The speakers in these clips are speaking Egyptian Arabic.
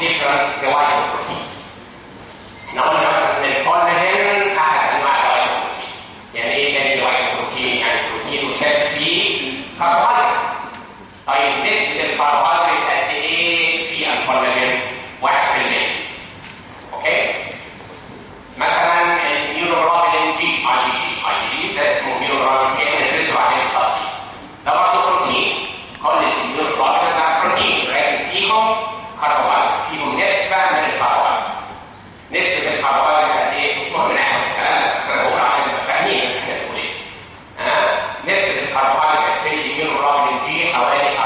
different glycoproteins احنا قلنا مثلا ان الكولاجين احد انواع الجلايكوبروتين يعني ايه تاني جلايكوبروتين يعني بروتين وشاد فيه كربوهيدرات طيب نسبه الكربوهيدرات قد ايه في الكولاجين 1% اوكي مثلا النيوروجلوبولين جي اي جي جي اي جي ده اسمه نيوروجلوبولين جي هندرسه بعدين بالتفصيل ده برضه بروتين كل النيوروجلوبولين ده بروتين لكن فيهم كربوهيدرات فيهم نسبه من الكربوهيدرات نسبة الكربوهيدرات قد ايه؟ مش مهم نحفظ الكلام ده بس انا بقول عشان نبقى فاهمين بس احنا بنقول ايه. ها؟ نسبة الكربوهيدرات في الاميونوجلوبولين دي حوالي 4%.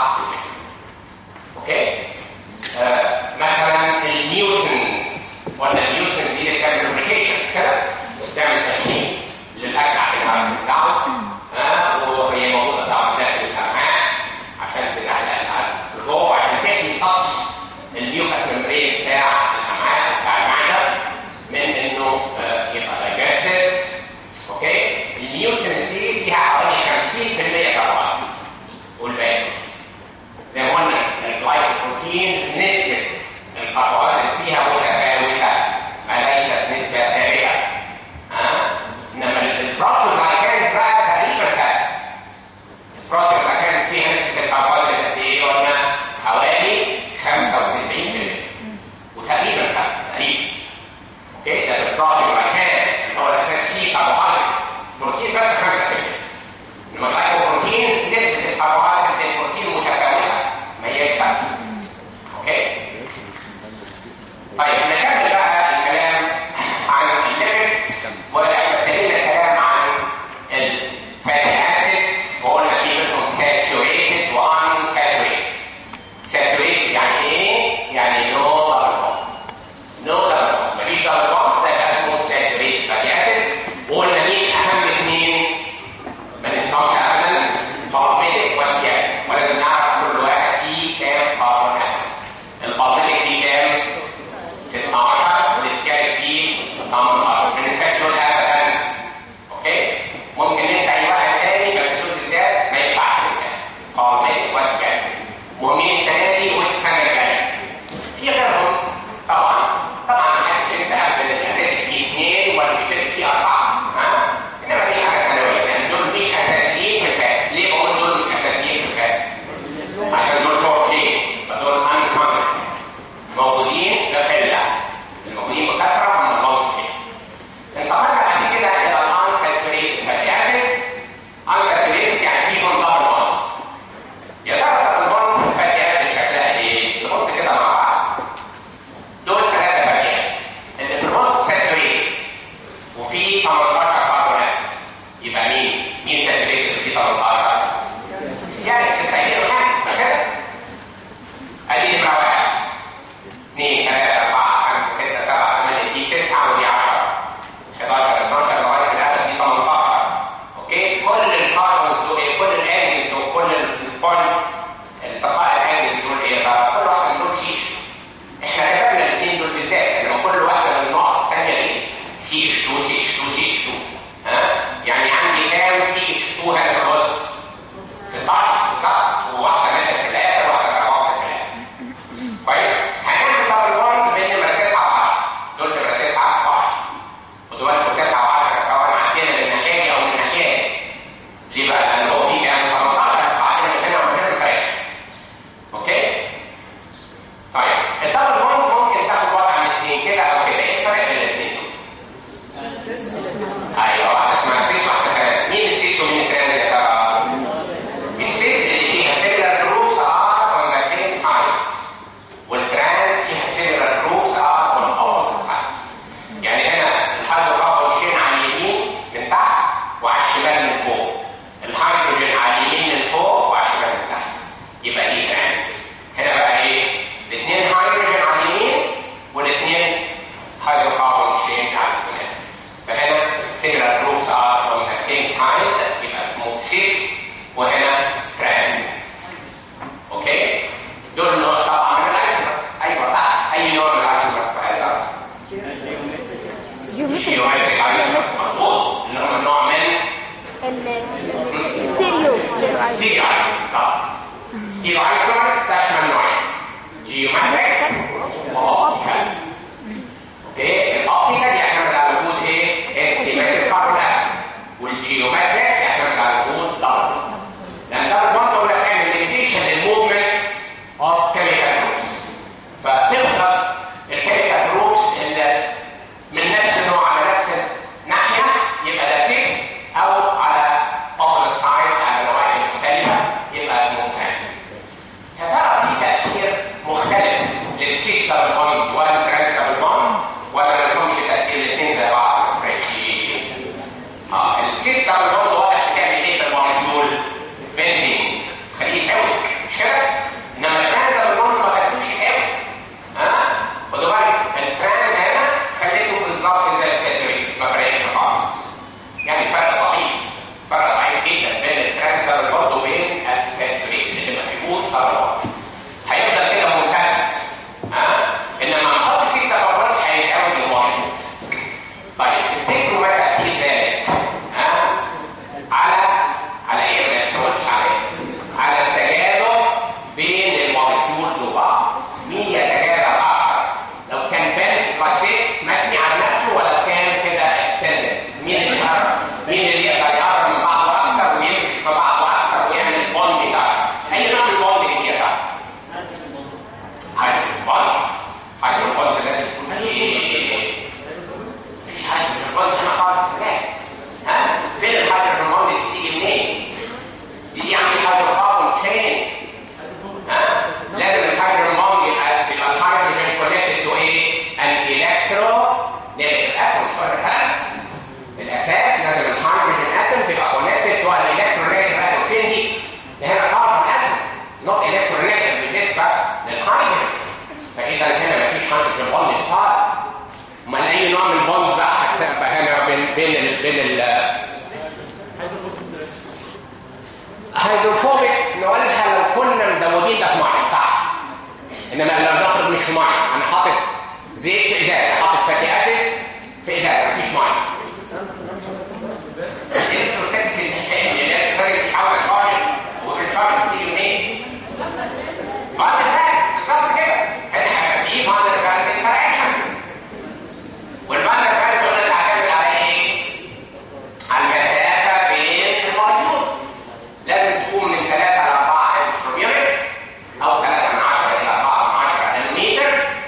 اوكي؟ آه مثلا النيوسن ولا النيوسن دي اللي بتعمل لوبريكيشن كده بتعمل تشميل للاكل عشان يعرف يرجعه ها وهي موجودة طبعا داخل الامعاء عشان بتحلق الجو عشان تحمي سطح الميوكس ممبرين بتاع الامعاء بتاع المعده من انه آه، يبقى دايجستد اوكي الميوسن دي فيها حوالي 50% كربوهيدرات والباقي زي ما قلنا الجلايكوبروتينز نسبه الكربوهيدرات فيها متفاوته فليست نسبه ثابته ها انما البروتوجلايكانز بقى تقريبا ثابته البروتوجلايكانز فيها نسبه الكربوهيدرات قد ايه قلنا حوالي 95% وتقريبا ثابته تقريبا اوكي ده البروتوجلايكان اللي هو الاساس فيه كربوهيدرات بروتين بس 5% انما الجلايكوبروتين نسبه الكربوهيدرات في البروتين متفاوته ما هياش ثابته اوكي طيب نكمل بقى الكلام عن الليبيدز واحنا ابتدينا الكلام عن الفاتي اسيدز وقلنا في منهم ساتوريتد وان ساتوريتد ساتوريتد يعني ايه؟ يعني نو دبل بوند نو دبل بوند مفيش دبل بوند ده يبقى اسمه ساتوريتد فاتي اسيد وقلنا مين اهم اثنين ما ننساهمش ابدا بالميتك وسيان ولازم نعرف كل واحد فيه كام كربون اتوم البالميتك فيه كام 16 والاسكاري فيه 18 ما ننساش دول ابدا اوكي ممكن ننسى اي واحد تاني بس دول بالذات ما ينفعش ننساه بالميتك وسكاري مهمين السنه دي والسنه الجايه في غيرهم طبعا طبعا ما حدش ينسى ابدا الاساتذه فيه اثنين ولا في فيه اربعه ها انما دي حاجه ثانويه لان دول مش اساسيين في الفاس ليه بقول دول مش اساسيين في الفاس عشان دول شورت شيء فدول انكمن موجودين بقله الموجودين بكثره هم الموجود شيء انتقلنا بعد كده الى الانساتوريتد فاتي اسيدز انساتوريتد يعني فيهم دبل بوند يا ترى دبل بوند فاتي اسيد شكلها ايه؟ نبص كده مع بعض دول ثلاثه فاتي اسيدز اللي في الوسط ساتوريتد وفي 18 كربون اتوم يبقى مين؟ مين ساتوريتد في 18 يعني تسعين حاجه كده ادي نمره واحد اثنين ثلاثة أربعة خمسة ستة سبعة ثمانية دي تسعة ودي 10 11 12 لغاية في الآخر دي 18 أوكي كل الكاربونز دول إيه؟ كل الأنجلز وكل البوينتس التقاء الأنجلز دول إيه بقى؟ كل واحدة من دول سي اتش إحنا كتبنا الاثنين دول بالذات لما كل واحدة من النقط الثانية دي سي اتش 2 سي اتش 2 سي اتش 2 ها؟ يعني عندي كام سي اتش 2 هنا في الوسط؟ 16 بالظبط وواحدة منها في الآخر وواحدة كمان في الآخر كويس هنعمل دبل بوند بين نمره 9 و10 دول نمره 9 و10 خدوا بالكم 9 و10 سواء عندنا من الناحيه دي او من الناحيه دي ليه بقى؟ لان هو في كام 18 بعدين من هنا ومن هنا فريش اوكي؟ طيب الدبل بوند ممكن تاخد وضع من اثنين كده او كده ايه الفرق بين الاثنين دول؟ ايوه واحده اسمها سيس واحده ترانس مين السيس ومين الترانس يا ترى؟ السيس اللي فيها سيلر جروبس ار اون ذا سيم سايد والترانس فيها سيلر جروبس ار اون اوبوزيت سايد يعني هنا الهيدروكربون شين على اليمين من تحت وعلى الشمال من فوق الهيدروجين على اليمين من فوق وعلى الشمال من تحت يبقى دي ترانس هنا بقى ايه الاثنين هيدروجين على اليمين والاثنين هيدروكربون شين على الشمال فهنا سيلر جروب واوبتيكال اوكي الاوبتيكال يعتمد على وجود ايه السيمتريك كاربونات والجيومتريك يعتمد على وجود دبل لان دبل بوند هو اللي بيعمل ليميتيشن للموفمنت اوف كيميكال جروبس فتفضل الكيميكال جروبس اللي من نفس النوع على نفس الناحيه يبقى ده سيس او على opposite side على نوعيه مختلفه يبقى اسمه ترانس يا ترى في تاثير مختلف للسيس دبل بوند والترانس دبل بوند ولا ما لهمش تاثير الاثنين زي بعض فريشي اه السيس دبل بوند واضح بتعمل ايه في المولكيول بيندينج خليه قوي مش كده انما الترانس دبل بوند ما خدوش قوي ها خدوا بالك الترانس هنا خليته بالظبط زي السيتريت ما فرقش خالص يعني فرق ضعيف فرق ضعيف جدا بين الترانس دبل بوند وبين السيتريت اللي ما فيهوش ثروه هيفضل كده ممتد ها انما نحط سيس دبل بوند هيتعود المولكيول طيب تفتكروا ما تاثير ذلك ها على على ايه ما يسولش على ايه على التجاذب بين المولكيولز وبعض مين يتجاذب اكثر لو كان بنت لايك مبني على نفسه ولا كان كده اكستندد مين اللي يقرب مين اللي يقدر يقرب من بعضه اكثر ويمسك في بعضه اكثر ويعمل بوند بتاعه اي نوع من البوند اللي يقدر هيدروجين بوند هيدروجين بوند لازم يكون ايه مفيش هيدروجين بوند هنا خالص لا ها فين الهيدروجين بوند اللي بتيجي منين دي يعني هيدروكربون تشين ها لازم الهيدروجين بوند يبقى يبقى الهيدروجين كونكتد تو ايه ان الكترو نيجاتيف اتوم مش ولا ها الاساس لازم الهيدروجين اتوم تبقى كونكتد تو ان الكترو نيجاتيف اتوم فين دي ده هنا كاربون اتوم نوت الكترو نيجاتيف بالنسبه للهيدروجين فاذا هنا مفيش هيدروجين بوند خالص امال اي نوع من البونز بقى هتبقى هنا بين بين ال بين ال هيدروفوبيك نقولها لو كنا مدوبين ده في ميه صح انما لو نفرض مش في ميه انا حاطط زيت في ازازه حاطط فاتي اسيد في ازازه مفيش ميه الفرصات اللي هي الراجل بيحاول يقارن وفي الفرق تيجي منين؟ بعد ذلك بالظبط كده هنا في بعض الفرق انتراكشن والبعد الفرق قلنا تعتمد على ايه؟ على المسافه بين المولكيولز لازم تكون من 3 ل 4 انتروبيونتس او 3 من 10 الى 4 من 10 نانومتر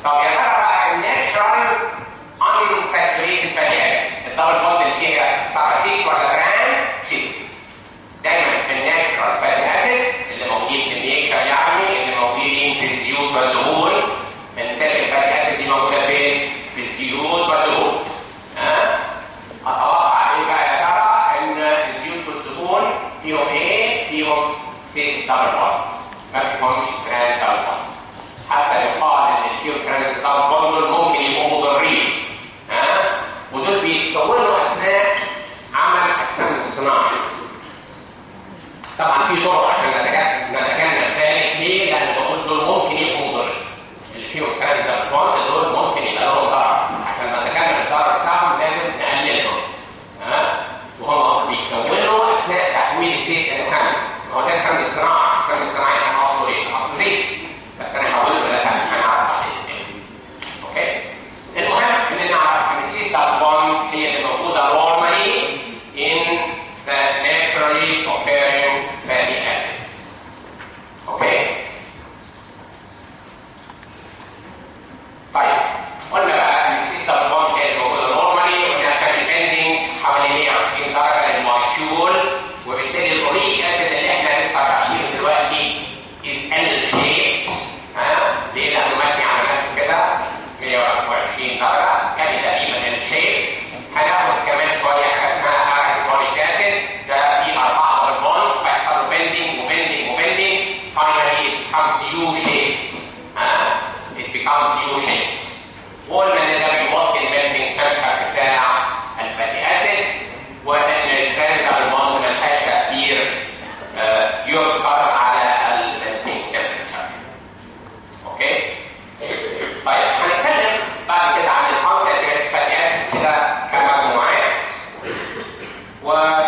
طب يا ترى بقى الناتشرال unsaturated fatty acid الدبل بوند اللي فيها ترى سيس ولا ترانس سيس دايما في الناتشرال فاتي اسيدز اللي موجودين في النيتشر يعني اللي موجودين في الزيوت والدهون ما ننساش الفاتي اسيد دي موجوده فين؟ في الزيوت والدهون ها؟ اتوقع ايه بقى يا ترى ان الزيوت والدهون فيهم ايه؟ فيهم سيس دبل بوند ما فيهمش ترانس دبل بوند حتى يقال ان الفيو ترانس دبل بوند دول ممكن يبقوا مضرين ها؟ ودول بيتكونوا اثناء عمل السمن الصناعي طبعا في طرق عشان نتجنب نتجنب ذلك ليه؟ لان بقول دول ممكن يبقوا مضرين. اللي فيهم ترانس دبل بوند دول ممكن يبقى لهم ضرر، عشان نتجنب الضرر بتاعهم لازم نقللهم. ها؟ وهم بيتكونوا اثناء تحويل زيت الى سمن. هو ده السمن الصناعي، السمن الصناعي كان اصله ايه؟ اصله زيت. بس انا حولته الى سمن هنعرف بعدين ازاي. اوكي؟ المهم ان نعرف ان السيس دبل بوند هي اللي موجوده normally in the naturally occurring fatty acids. Okay? طيب قلنا بقى ان السيستم بوند هي اللي موجوده نورمالي وانها كان depending حوالي 120 درجه للمولكيول وبالتالي الاوريك اسيد اللي احنا لسه شارحينه دلوقتي is L shaped ها ليه؟ لانه مبني على نفسه كده 120 درجه يعني تقريبا L shaped هناخد كمان شويه حاجه اسمها اريثوريك اسيد ده فيه اربعه بونز بيحصل له بندنج وبندنج وبندنج finally it becomes U shaped ها it becomes U shaped وقلنا ان ده بيوطي البندنج تمشر بتاع الفاتي اسيد وان الترانزا بالبوند ملهاش تاثير آه، يذكر على البندنج تمشر اوكي طيب هنتكلم بعد كده عن الكونسنتريت فاتي اسيد كده كمجموعات و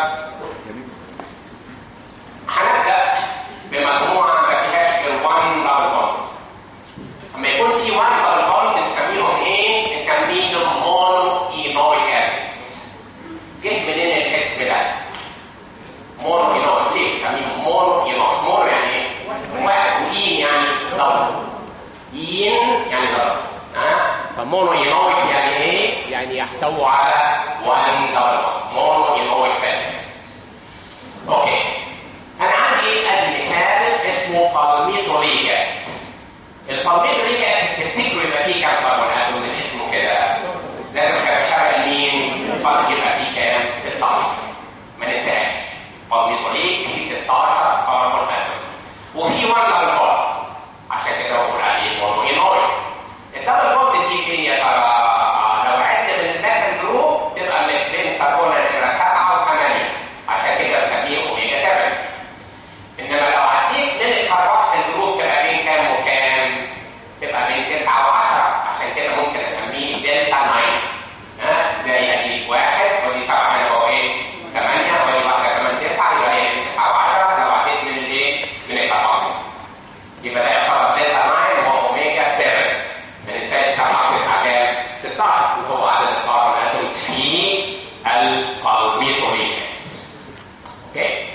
هنبدا بمجموعه ما فيهاش غير 1 دبل بوند لما يكون في 1 دبل بوند نسميهم ايه؟ نسميهم مونو اينويك اسيدز جه منين الاسم ده؟ مونو اينويك ليه نسميهم مونو اينويك؟ مونو يعني ايه؟ واحد واين يعني دبل ين يعني ضرب ها فمونو اينويك يعني ايه؟ يعني يحتوي على 1 دبل مونو اينويك فات اوكي انا عندي المثال اسمه بالميتوليك اسيد البالميتوليك اسيد تفتكروا يبقى فيه كام كربون اتوم من اسمه كده لازم يبقى شبه مين؟ الفرق يبقى فيه كام؟ 16 ما ننساش بالميتوليك فيه 16 كربون اتوم وفي 1 دبل بوند عشان كده بقول عليه مونو اينويك الدبل بوند دي فين يا ترى؟ آه، لو عدنا من المثل جروب تبقى من بين كربون نمره 7 و8 عشان كده بسميه اوميجا 7 انما لو عديت من الكربوكسيل جروب تبقى بين كام وكام؟ تبقى بين 9 و10 عشان كده ممكن اسميه دلتا 9 ها زي ادي واحد ودي 7 هنا هو ايه؟ 8 ودي واحده كمان 9 يبقى هي بين 9 و10 لو عديت من الايه؟ من الكربوكسيل يبقى ده يعتبر دلتا 9 وهو اوميجا 7 ما ننساش 7 9 كام؟ 16 وهو عدد الكربون اتومز في البالميتوليك اوكي؟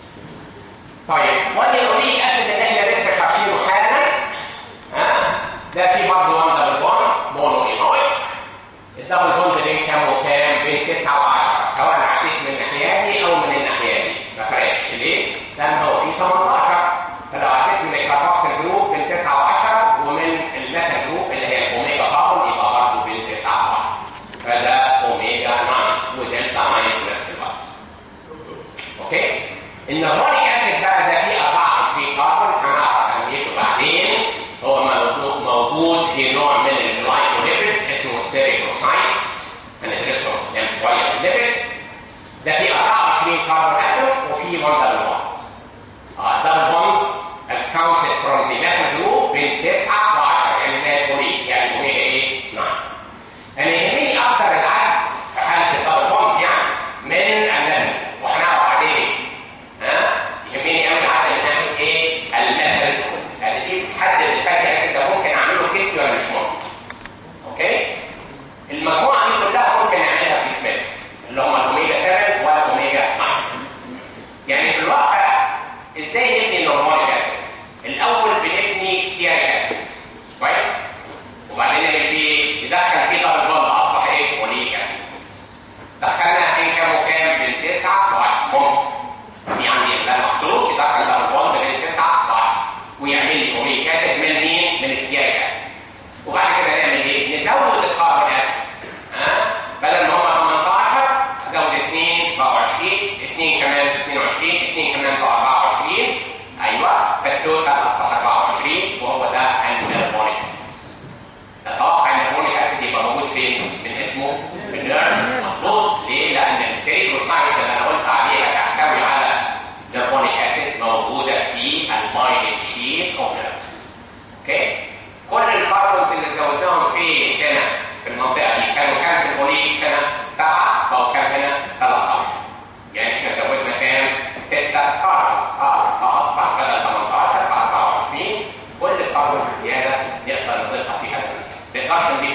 طيب ودي الاوريك اسيد اللي احنا لسه شايفينه حالا ها ده في برضه 1 دبل بوند مونو اينويك الدبل بوند بين كام وكام؟ بين 9 و10 سواء عديت من الناحيه دي او من الناحيه دي ما فرقتش ليه؟ لان هو في 18 فلو عديت من الكاربوكسيل جروب بين 9 و10 ومن الميثا جروب اللي هي الاوميجا كاربون يبقى برضه بين 9 و10 فده اوميجا 9 ودلتا 9 في نفس الوقت اوكي؟ النيترونيك اسيد بقى ده فيه 24 كربون هنعرف اهميته بعدين هو موجود موجود في نوع من الجلايكوليبيدز اسمه السيريكوسايتس هندرسه قدام شويه في الليبيدز ده فيه 24 كربون اتوم وفيه 1 دبل بوند اه دبل بوند as counted from the methyl group بين 9 و10 يعني زي البوليك يعني اوميجا ايه 9 انا يهمني اكتر العدد في حاله الدبل بوند يعني من المثل وهنعرف بعدين ها يهمني قوي العدد من ناحيه ايه المثل يعني دي بتحدد الفاتي اسيد ده ممكن اعمله في جسمي ولا مش ممكن اوكي المجموعه دي كلها ممكن نعملها في جسمنا اللي هم الاوميجا 7 والاوميجا 9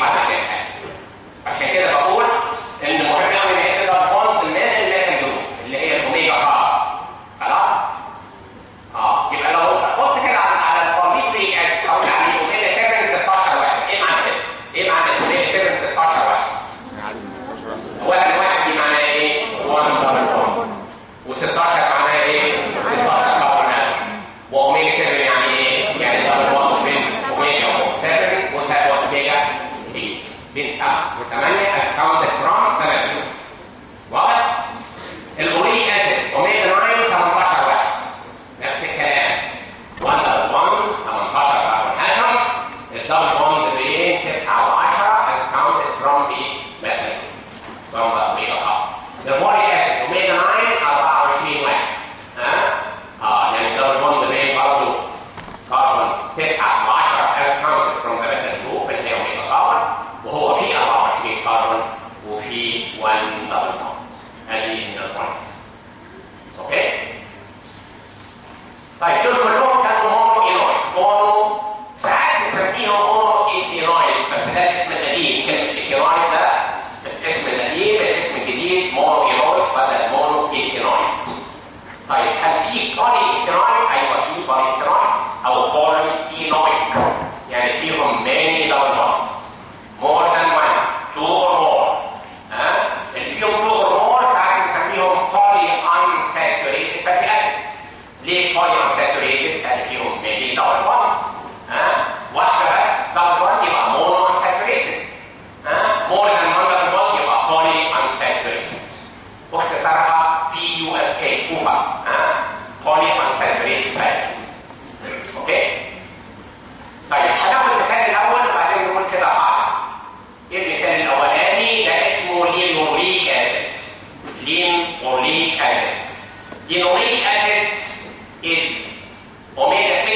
بعد كده عشان كده بقول ان مهم قوي ان انت تقدر بوند من الميثل جروب اللي هي الاوميجا كار خلاص؟ اه يبقى لو بص كده على على الكومبليت اسيد هقول عليه اوميجا 7 16 واحد ايه معنى كده؟ ايه معنى اوميجا 7 16 واحد؟ اولا واحد دي معناها ايه؟ 1 دبل بوند و16 معناها ايه؟ 16 كاربون واوميجا 7 يعني ايه؟ يعني دبل بوند بين اوميجا 7 وسبعة اوميجا 8 بين 7 و8 as counted from 8 واضح؟ الاوريك اسيد اوميجا 9 18 واحد نفس الكلام 1 دبل بوند 18 كاربون اتوم الدبل بوند بين 9 و10 as counted from the method from the omega carbon the boric acid omega 9 24 واحد ها اه يعني الدبل بوند بين برضه كاربون 9 و10 as counted from the method group اللي هي omega carbon وهو في 24 كاربون وفي 1 دبل بوند ادي من البوينت اوكي طيب دول كلهم كانوا مونو اينويد مونو ساعات نسميهم مونو ايثينويد بس ده الاسم القديم كلمه ايثينويد ده الاسم القديم الاسم الجديد مونو اينويد بدل مونو ايثينويد طيب هل في بولي ايثينويد؟ ايوه في بولي ايثينويد او بولي اينويد يعني فيهم many double bonds more than one two or more ها اللي فيهم two or more ساعات نسميهم poly unsaturated fatty acids ليه poly unsaturated؟ لان فيهم many double bonds ها واحده بس double bond يبقى mono unsaturated ها more than one double bond يبقى poly unsaturated واختصارها PUFK كوفا ها poly unsaturated fatty اوكي طيب هناخد المثال الاول وبعدين نقول كده قاعده ايه المثال الاولاني ده اسمه لينوريك اسيد لينوريك اسيد لينوريك اسيد is omega 6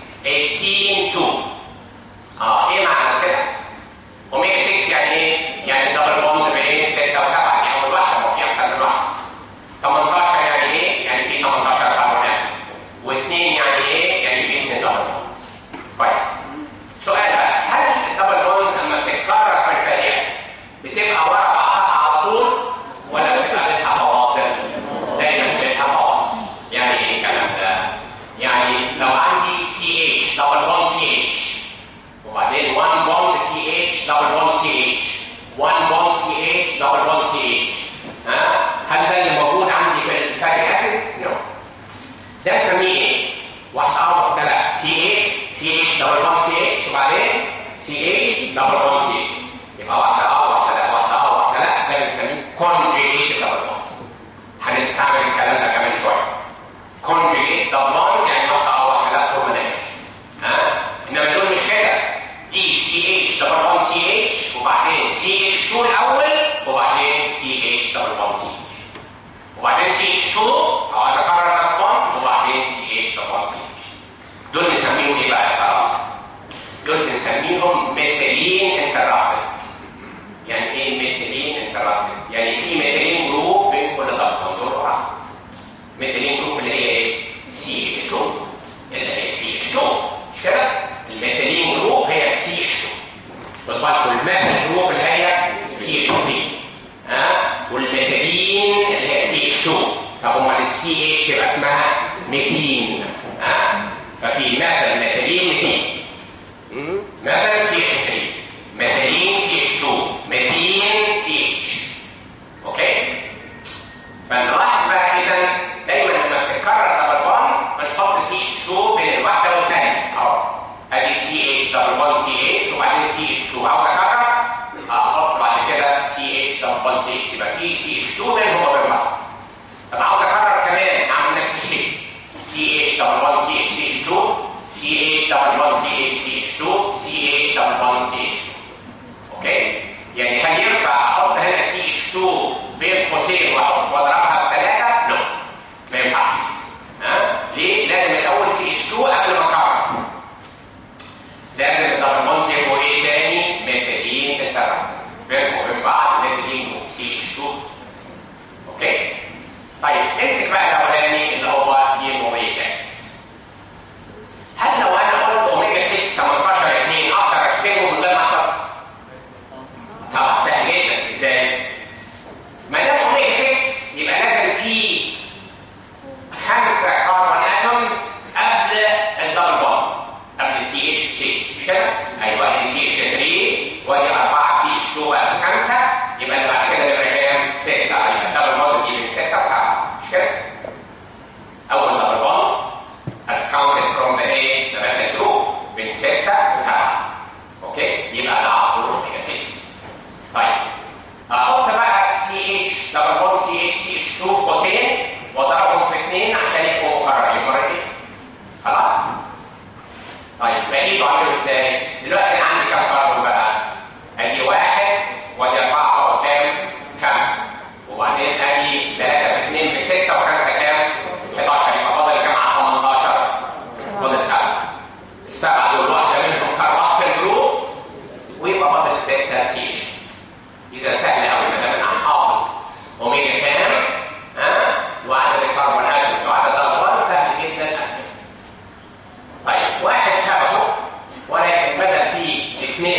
18 2 اه ايه معنى كده اوميجا 6 يعني ايه يعني دبل بوند بين 6 و7 يعني اول واحده ما في اكتر من واحده 18 يعني ايه يعني في 18 كربونات و2 يعني ايه يعني في 2 دبل بوند كويس سؤال بقى هل الدبل بوند لما بتتكرر في الفريق بتبقى ورا بعضها على طول ولا بتبقى لها فواصل؟ دايما لها فواصل يعني ايه الكلام ده؟ يعني لو عندي سي اتش دبل بوند سي اتش وبعدين 1 بوند سي اتش دبل بوند سي اتش 1 بوند سي اتش دبل بوند سي اتش ها هل ده اللي موجود عندي في الفاتي اسيدز؟ نو ده نسميه ايه؟ واحده اه واحده لا سي اتش سي اتش دبل بوند سي اتش وبعدين سي اتش دبل بوند سي اتش يبقى واحده اه واحده لا واحده اه واحده لا ده بنسميه كونجيجيت دبل بوند هنستعمل الكلام ده كمان شويه كونجيجيت دبل بوند يعني واحده اه واحده لا طول ما نمشي ها انما دول مش كده دي سي اتش دبل بوند سي اتش وبعدين سي اتش 2 الاول وبعدين سي اتش دبل بوند سي اتش وبعدين سي اتش 2 او عايز اكرر دبل بوند وبعدين سي اتش دبل بوند سي اتش دول بنسميهم ايه بقى يا ترى؟ دول بنسميهم ميثيلين انترابتد يعني ايه ميثيلين انترابتد؟ يعني في ميثيلين جروب بين كل دبل بوند دول وبعض ميثيلين جروب اللي هي ايه؟ سي اتش 2 اللي هي سي اتش 2 مش كده؟ الميثيلين جروب هي سي اتش 2 بالضبط الميثيل جروب اللي هي سي اتش 3 ها والميثيلين اللي هي سي اتش 2 طب امال السي اتش يبقى اسمها ميثين ها ففي مثل ميثيلين ميثين مثلا سي اتش 3 ميثيلين سي اتش 2 ميثين سي اتش اوكي فنلاحظ بقى اذا دايما لما بتتكرر دبل بوند بنحط سي اتش 2 بين الواحده والثانيه اهو ادي سي اتش دبل بوند سي اتش وبعدين سي اتش 2 عاوز اكرر احط بعد كده سي اتش دبل بوند سي اتش يبقى في سي اتش 2 بينهم وبين بعض طب عاوز اكرر كمان اعمل نفس الشيء سي اتش دبل بوند سي اتش سي اتش 2 سي اتش دبل بوند سي اتش سي اتش 2 سي اتش دبل بوند سي اتش 2 اوكي يعني هل ينفع احط هنا سي اتش 2 بين قوسين واحط واضربها بثلاثه؟ لا ما ينفعش ها ليه؟ لازم الاول سي اتش 2 قبل ما اكرر لازم الدبل بوند يبقوا ايه تاني؟ ميثيلين تترابط بينهم وبين بعض ميثيلين سي اتش 2 اوكي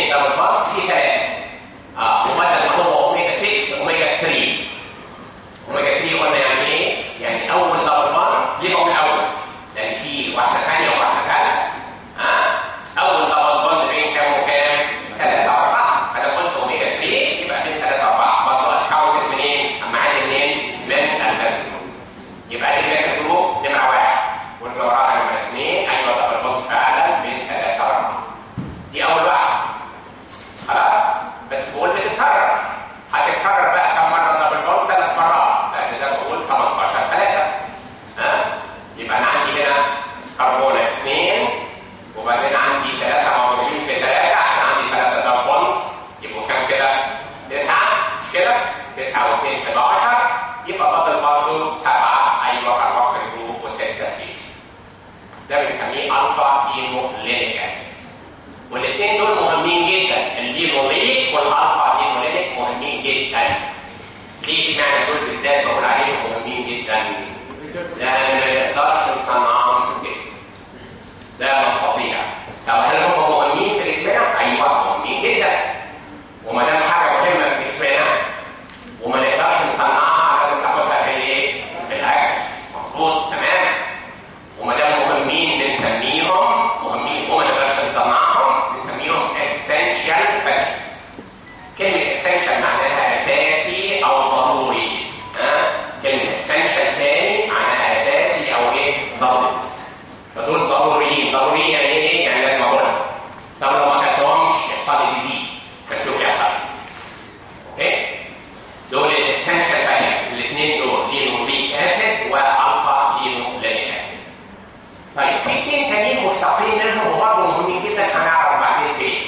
اثنين دبل بوند في ثلاثه اه وبدل ما هو اوميجا 6 اوميجا 3 اوميجا 3 قلنا يعني ايه؟ يعني اول دبل بوند ليه بقول اول؟ لان في واحده ثانيه وواحده ثالثه ها اول دبل بوند بين كام وكام؟ 3 4 انا قلت اوميجا 3 يبقى بين 3 4 برضه اشكاوت منين؟ اما عادي منين؟ من المثل يبقى دي المثل جروب نمره واحد واللي وراها نمره اثنين ايوه دبل بوند فعلا بين 3 4 دي اول واحده خلاص بس بقول بتتكرر هتتكرر بقى كم مره دبل بوند ثلاث مرات لان ده بقول 18 3 ها يبقى انا عندي هنا كربون اثنين وبعدين عندي ثلاثه موجودين في ثلاثه عشان عندي ثلاثه دبل بوند يبقوا كام كده؟ تسعه مش كده؟ تسعه واثنين 11 يبقى فاضل برضه سبعه ايوه كاربوكسيل جروب وسته سيتي ده بنسميه الفا لينولينيك اسيد والاثنين دول مهمين جدا اللينوليك والالفا لينولينيك مهمين جدا ليه اشمعنى دول بالذات بقول عليهم مهمين جدا لان ما نقدرش نصنعهم في الجسم ده مستطيع طب هل هم مهمين في جسمنا؟ ايوه مهمين جدا وما دام حاجه مهمه في جسمنا وما نقدرش نصنعها لازم ناخدها في الايه؟ في الاكل مظبوط تمام وما دام مهمين بنسميهم مهمين وما نقدرش نصنعهم نسميهم essential fats كلمة essential معناها أساسي أو ضروري ها كلمة essential ثاني معناها أساسي أو إيه ضروري فدول ضروريين ضروريين يعني إيه؟ يعني لازم أقولها طب لو ما كتبهمش يحصل لي ديزيز فنشوف يحصل أوكي دول الاسنشال فاتس الاثنين دول لينوليك اسيد والفا لينوليك اسيد طيب في اثنين تانيين مشتقين منهم وبرضه مهمين جدا هنعرف بعدين فين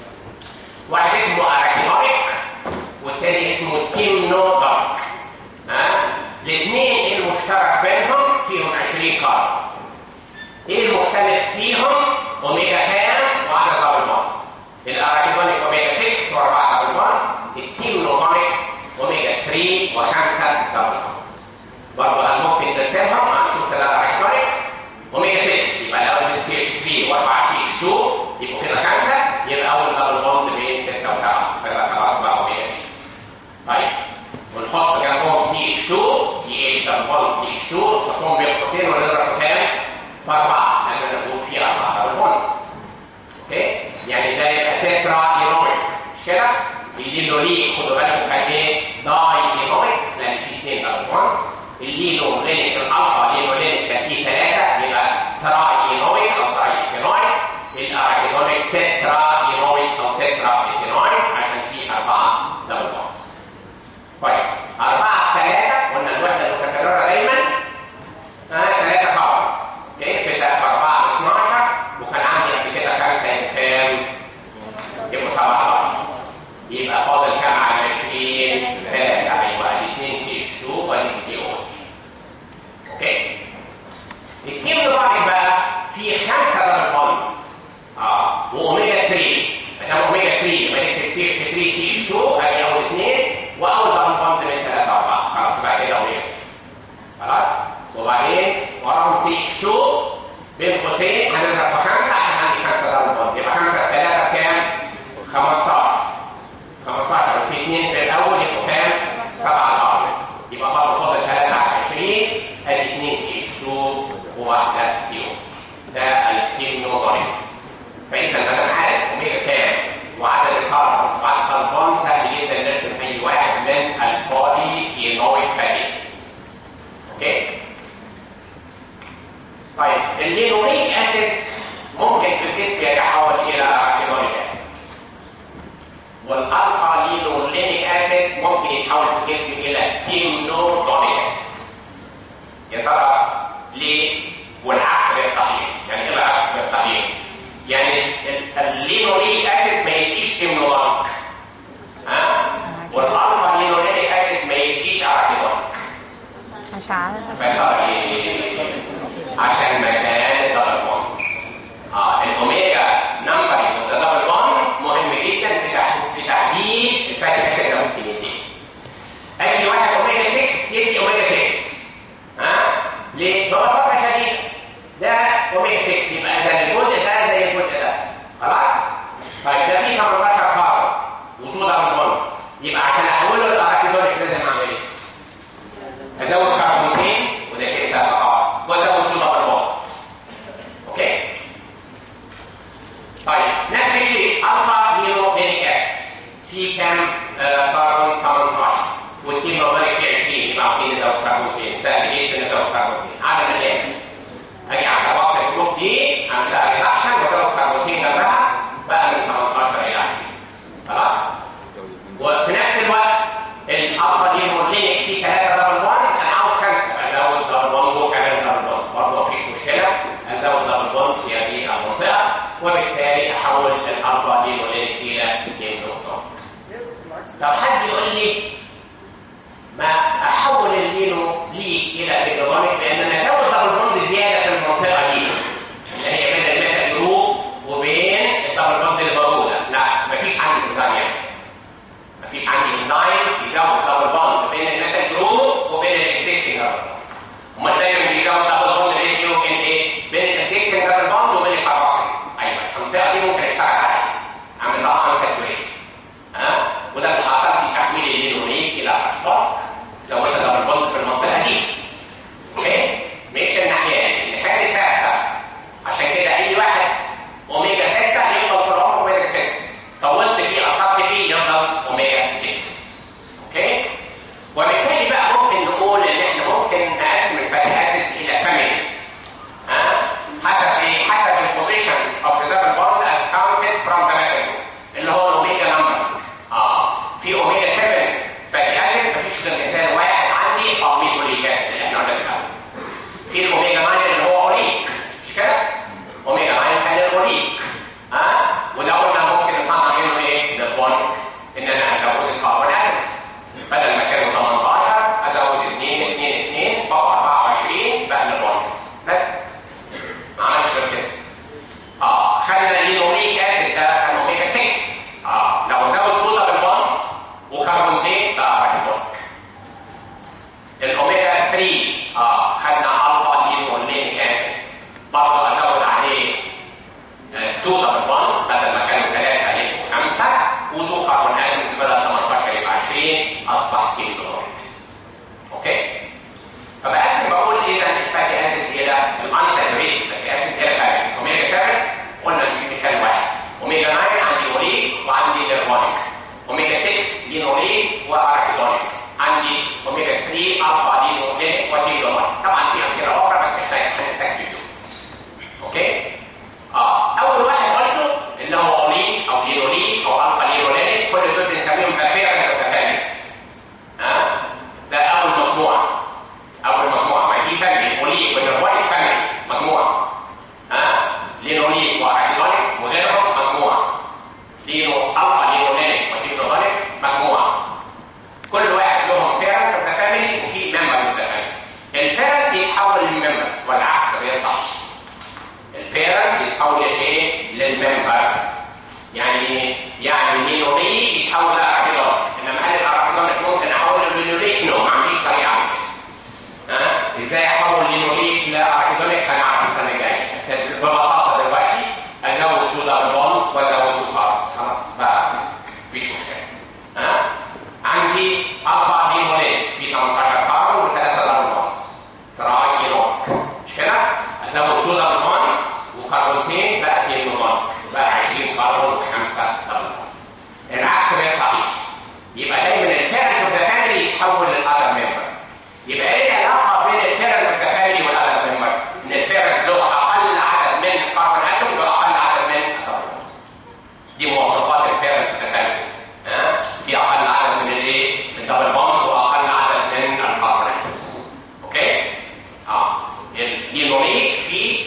واحد اسمه اراكينوريك والتاني اسمه تيمنودارك ها الاثنين ايه المشترك بينهم فيهم 20 كاربون ايه المختلف فيهم اوميجا كام وعدد دبل بوند الاراكيدونيك اوميجا 6 و4 دبل بوند التيمنودارك اوميجا 3 و5 دبل بوند برضه هل ممكن نرسمهم هنشوف ثلاثة اراكيدونيك اوميجا 6 يبقى الاول سي اتش 3 و4 سي اتش 2 يبقوا كده خمسه يبقى اول دبل بوند بين 6 و7 فده خلاص بقى اوميجا 6 طيب ونحط جنبهم سي اتش 2 سي اتش دبل بوند سي اتش 2 نحطهم بين قوسين ونضرب في كام؟ في 4 لان انا بقول فيه 4 دبل بوند اوكي؟ يعني ده يبقى تترا اينوميك مش كده؟ اللينوليك خدوا بالكم كان ايه؟ داي اينوميك لان فيه اثنين دبل بوندز اللينولينيك الالفا لينولينيك كان فيه ثلاثه يبقى ترا اينوميك او ترا ايثينويك الاراكيدونيك تترا اينوميك او تترا ايثينويك عشان فيه اربعه دبل بوندز كويس أربعة ثلاثة قلنا الوحدة المتكررة دايما آه ثلاثة كاربون اوكي في أربعة ب 12 وكان عندي قبل كده خمسة يبقوا كام؟ يبقوا 17 يبقى فاضل كام على 20 ثلاثة أيوه الاثنين سي اتش 2 وادي سي او اوكي الكيم بتاعك بقى فيه خمسة دبل بوند اه واوميجا 3 ما دام اوميجا 3 يبقى نكتب سي اتش 3 سي اتش 2 ادي اول اثنين واول دبل بوند من 3 4 خلاص بقى كده اوميجا خلاص وبعدين وراهم سي اتش 2 بين قوسين هنضرب في خمسه عشان عندي خمسه دبل بوند يبقى خمسه في 3 بكام؟ 15 15 وفي اثنين في الاول يبقوا كام؟ 17 يبقى برضه فاضل 3 على 20 ادي اثنين سي اتش 2 وواحده سي او ده الكيمنوباريت فاذا انا عارف اوميجا كام وعدد الكربون وعدد الكربون سهل جدا نرسم اي واحد من الفولي كينويك فاتيز اوكي طيب اللينوليك اسيد ممكن في الجسم يتحول الى اراكينوليك اسيد والالفا لينولينيك اسيد ممكن يتحول في الجسم الى تيمنودونيك اسيد يا ترى ليه والعكس غير صحيح يعني ايه العكس غير صحيح يعني اللينوليك اسيد ما يديش تيمنودونيك ها والالفا لينولينيك اسيد ما يديش اراكينوليك مش عارفة فيا ايه عشان مكان الدبل بوند اه الاوميجا نمبرنج اوف ذا دبل بوند مهم جدا في تح- في تحديد الفاتي اسيد ده ممكن يديه اي واحد اوميجا 6 يدي اوميجا 6 ها ليه؟ ببساطه شديده ده اوميجا 6 يبقى اذا الجزء ده زي الجزء ده خلاص؟ طيب ده فيه 18 دبل بوند يبقى عشان احوله لاركيدونيك لازم اعمل ايه؟ ازود كربونتين وده شيء سهل خالص وازود تو دبل بوند اوكي طيب نفس الشيء الفا نيوكليك اسيد في كام آه، كربون 18 والتين نظري فيه 20 يبقى عاوزين نزود كربونتين سهل جدا نزود كربونتين عدد الاسيد اجي على وصف الجروب دي اعمل لها ريدكشن وازود كربونتين جنبها بقى من 18 الى 20 خلاص وفي نفس الوقت الالفا دي مولينك في 3 دبل 1 انا عاوز خمسه ازود دبل 1 وكمان دبل 1 برضه مفيش مشكله ازود دبل 1 في هذه المنطقه وبالتالي احول الالفا دي مولينك الى 2 نقطه طب حد يقول لي ما احول اللينو لي الى بيجرونيك لان انا ازود دبل بوند زياده في المنطقه دي اللي هي بين الميثل جروب وبين الدبل بوند اللي موجوده لا مفيش عندي انزيم يعني مفيش عندي انزيم يزود دبل بوند بين الميثل جروب وبين الاكزيستنج دبل بوند امال دايما بيزود دبل بوند بين ايه وبين ايه؟ بين الاكزيستنج دبل بوند وبين الكاربوكسيل ايوه المنطقه دي ممكن اشتغل عليها اعمل لها انساتوريشن ها وده اللي حصل في تحويل اللينوليك الى اشفاق زودت دبل بوند في المنطقه دي اوكي مش الناحيه دي الناحيه دي ثابته عشان كده اي واحد اوميجا 6 يفضل طول عمره اوميجا 6 طولت فيه قصرت فيه يفضل اوميجا 6 اوكي وبالتالي بقى ممكن نقول ان احنا ممكن نقسم الفاتي اسيد الى فاميليز ها حسب ايه حسب البوزيشن اوف ذا دبل بوند as counted from the method اللي هو الاوميجا نمبر اه في اوميجا 7 فاتي اسيد مفيش غير مثال واحد عندي او ميثوليك اسيد اللي احنا قلنا الاول في الاوميجا 9 اللي هو اوريك مش كده اوميجا 9 كان الاوريك ها وده قلنا ممكن نصنع منه ايه البونيك ان انا ازود الكربون اتومز بدل ما كانوا 18 ازود 2 2 2 بقى 24 بقى البونيك بس ما عملش غير كده اه خلى الاوريك اسيد ده كان اوميجا 6 اه لو زود طولة بالبونز وكربونتين بقى راكيدونيك الاوميجا 3 اه خدنا الفا دي واللينيك اسيد برضه ازود عليه 2 دبل بونز بدل ما كانوا 3 يبقوا 5 و2 كربون اتومز بدل 18 يبقى 20 اصبح كيلو كلوريك اوكي فبقسم بقول اذا الفاتي اسيد الى الانساتوريت فاتي اسيد الى فاتي اوميجا 7 قلنا في مثال واحد اوميجا 9 عندي اوريك وعندي ليرمونيك اوميجا 6 دينوريك واراكيدونيك عندي اوميجا 3 الفا دينوريك وتيلونيك طبعا في امثله اخرى بس احنا هنستكفي بيهم اوكي اه اول واحد قلته اللي هو اوريك او لينوليك او الفا لينوليك كل دول بنسميهم بكتيريا متفاعله ها ده اول مجموعه اول مجموعه ما في فاميلي اوريك ونيرفونيك فاميلي مجموعه ها لينوليك واراكيدونيك وغيرهم مجموعه لينو الفا لينوليك وتيلونيك مجموعه كل واحد لهم بيرنت اوف ذا فاميلي وفي ممبر اوف ذا فاميلي البيرنت يتحول للممبرز والعكس غير صح البيرنت يتحول لايه؟ للممبرز يعني ايه؟ يعني لينوريك يتحول لاراكيدونيك انما هل الاراكيدونيك ممكن احوله للينوريك؟ نو ما عنديش طريقه اعمل كده ها؟ ازاي احول لينوريك لاراكيدونيك هنعرف السنه الجايه بس ببساطه دلوقتي ازود تو دبل بونز وازود تو كاربس خلاص بقى مفيش مشكله ها؟ عندي الفا لينوريك في 18 كاربون و3 دبل بونز تراي ايرونيك مش كده؟ ازود تو دبل بونز وكربونتين بقى 2 بونز بقى 20 كربون و5 دبل بونز العكس غير صحيح يبقى دايما البيرنت اوف ذا فاميلي يتحول للاذر ممبرز يبقى ايه العلاقه بين البيرنت اوف ذا فاميلي والاذر ممبرز؟ ان البيرنت له اقل عدد من الكربون اتوم واقل عدد من الدبل بونز دي مواصفات البيرنت اوف ذا فاميلي ها في اقل عدد من الايه؟ الدبل بونز واقل عدد من الكربون اتومز اوكي؟ اه اللينوريك في